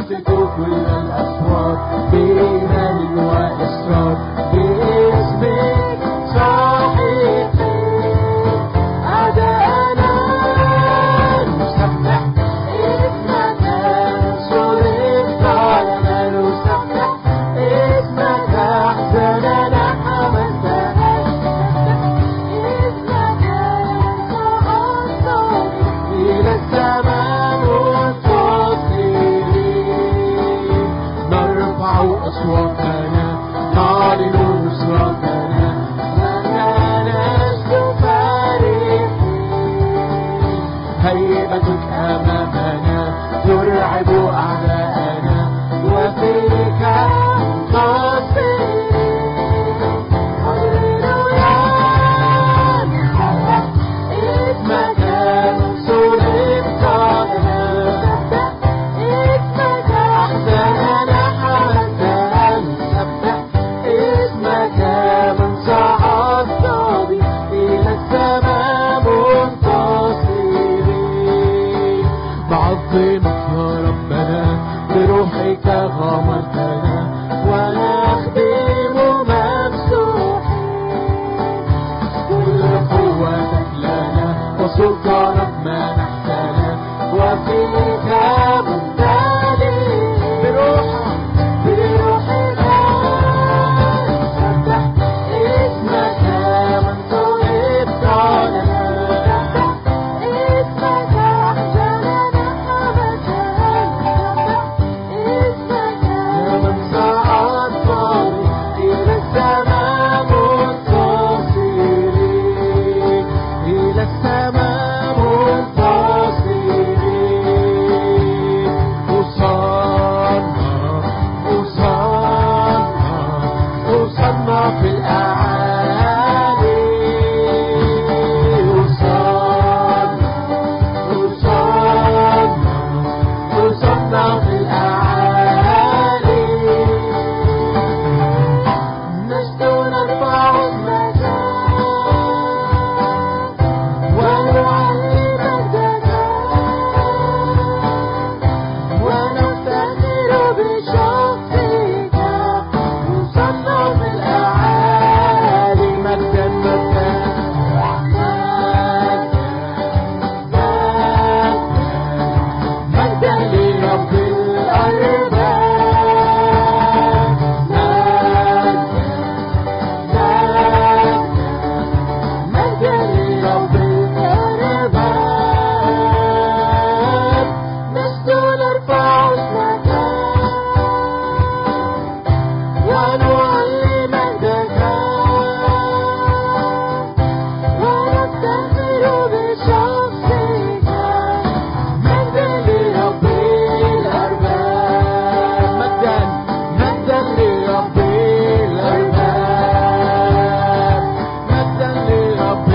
نصيت كل الأصوات بإيمان وإصرار باسمك صاحبي أدانا نسبح اسمك صلبت علينا نسبح اسمك أحزاننا حملتها إلى السماء منتصرين نرفع أصواتنا نعلن نصرتنا ونلست فرحين هيبتك أمامنا ترعب أعداءنا وفيك منتصرين هللويا اسمك صلبت علينا اسمك أحزاننا حملتها نسبح اسمك من صعد صابي إلى السماء منتصرين بعظمك يا ربنا بروحك غمرتنا ونخدم ممسوحين كل قوتك لنا وسلطانك منحتنا وفيك ممتلئ بروحك بروحك نسبح اسمك من صلبت علينا اسمك أحزاننا حملتها اسمك يا من صعد صاري إلى السماء منتصرين إلى السماء منتصرين وصلنا وصلنا وصلنا في الأعالي وصلنا وصلنا وصلنا في الأعالي نشد نرفع اسمك ونعلي مجدك ونفتخر بشخصك وصلنا في الأعالي مجدا مجدا مجدا لرب الأرباب مجدا لرب الأرباب نشد نرفع اسمك ونعلي مجدك ونفتخر بشخصك مجدا لرب الأرباب مجدا مجدا لرب الأرباب مجدا لرب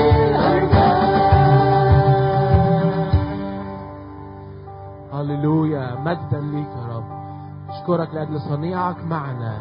الأرباب هللويا مجدا ليك يا رب اشكرك لاجل صنيعك معنا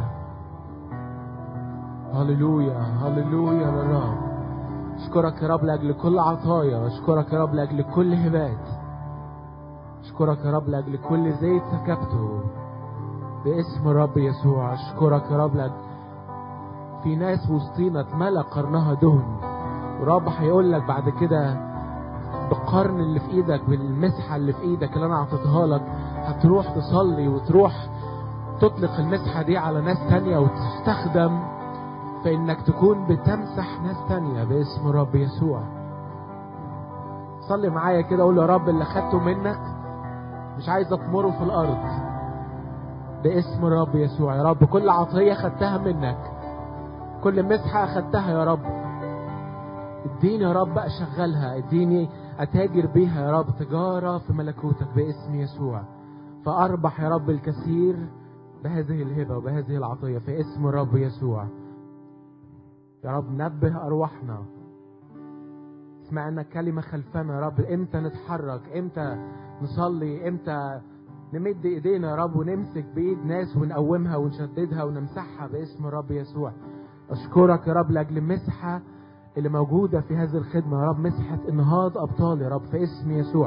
هللويا هللويا للرب اشكرك يا رب لاجل كل عطايا اشكرك يا رب لاجل كل هبات اشكرك يا رب لاجل كل زيت سكبته باسم الرب يسوع اشكرك يا رب لاجل في ناس وسطينا اتملى قرنها دهن ورب هيقول لك بعد كده بالقرن اللي في ايدك بالمسحه اللي في ايدك اللي انا اعطيتها لك هتروح تصلي وتروح تطلق المسحه دي على ناس تانية وتستخدم في انك تكون بتمسح ناس تانية باسم الرب يسوع صلي معايا كده قول يا رب اللي خدته منك مش عايز اطمره في الارض باسم الرب يسوع يا رب كل عطيه خدتها منك كل مسحه اخدتها يا رب اديني يا رب اشغلها اديني اتاجر بيها يا رب تجاره في ملكوتك باسم يسوع فاربح يا رب الكثير بهذه الهبه وبهذه العطيه في اسم الرب يسوع يا رب نبه ارواحنا سمعنا كلمة خلفنا يا رب امتى نتحرك امتى نصلي امتى نمد ايدينا يا رب ونمسك بايد ناس ونقومها ونشددها ونمسحها باسم الرب يسوع اشكرك يا رب لاجل المسحة اللي موجودة في هذه الخدمة يا رب مسحة انهاض ابطال يا رب في اسم يسوع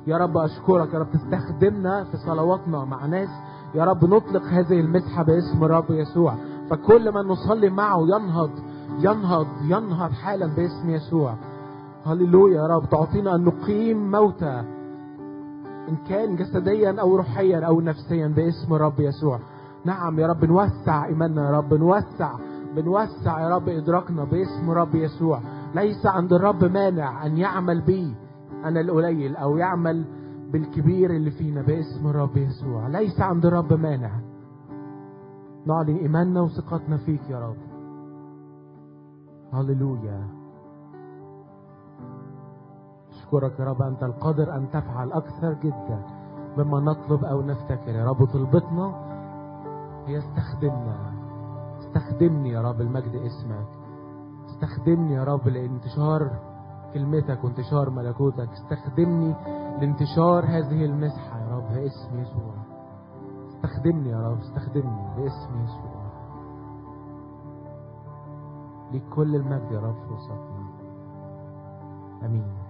يا رب أشكرك يا رب تستخدمنا في صلواتنا مع ناس يا رب نطلق هذه المسحة باسم الرب يسوع فكل من نصلي معه ينهض ينهض ينهض حالا باسم يسوع هللويا يا رب تعطينا أن نقيم موتى إن كان جسديا أو روحيا أو نفسيا باسم الرب يسوع نعم يا رب نوسع إيماننا يا رب نوسع بنوسع يا رب إدراكنا باسم الرب يسوع ليس عند الرب مانع أن يعمل بي أنا القليل أو يعمل بالكبير اللي فينا باسم الرب يسوع ليس عند الرب مانع نعلن إيماننا وثقتنا فيك يا رب هللويا أشكرك يا رب أنت القادر أن تفعل أكثر جدا مما نطلب أو نفتكر يا رب طلبتنا هي استخدمنا استخدمني يا رب المجد اسمك استخدمني يا رب لانتشار كلمتك وانتشار ملكوتك استخدمني لانتشار هذه المسحة يا رب باسم يسوع استخدمني يا رب استخدمني باسم يسوع ليك كل المجد يا رب في وسطنا امين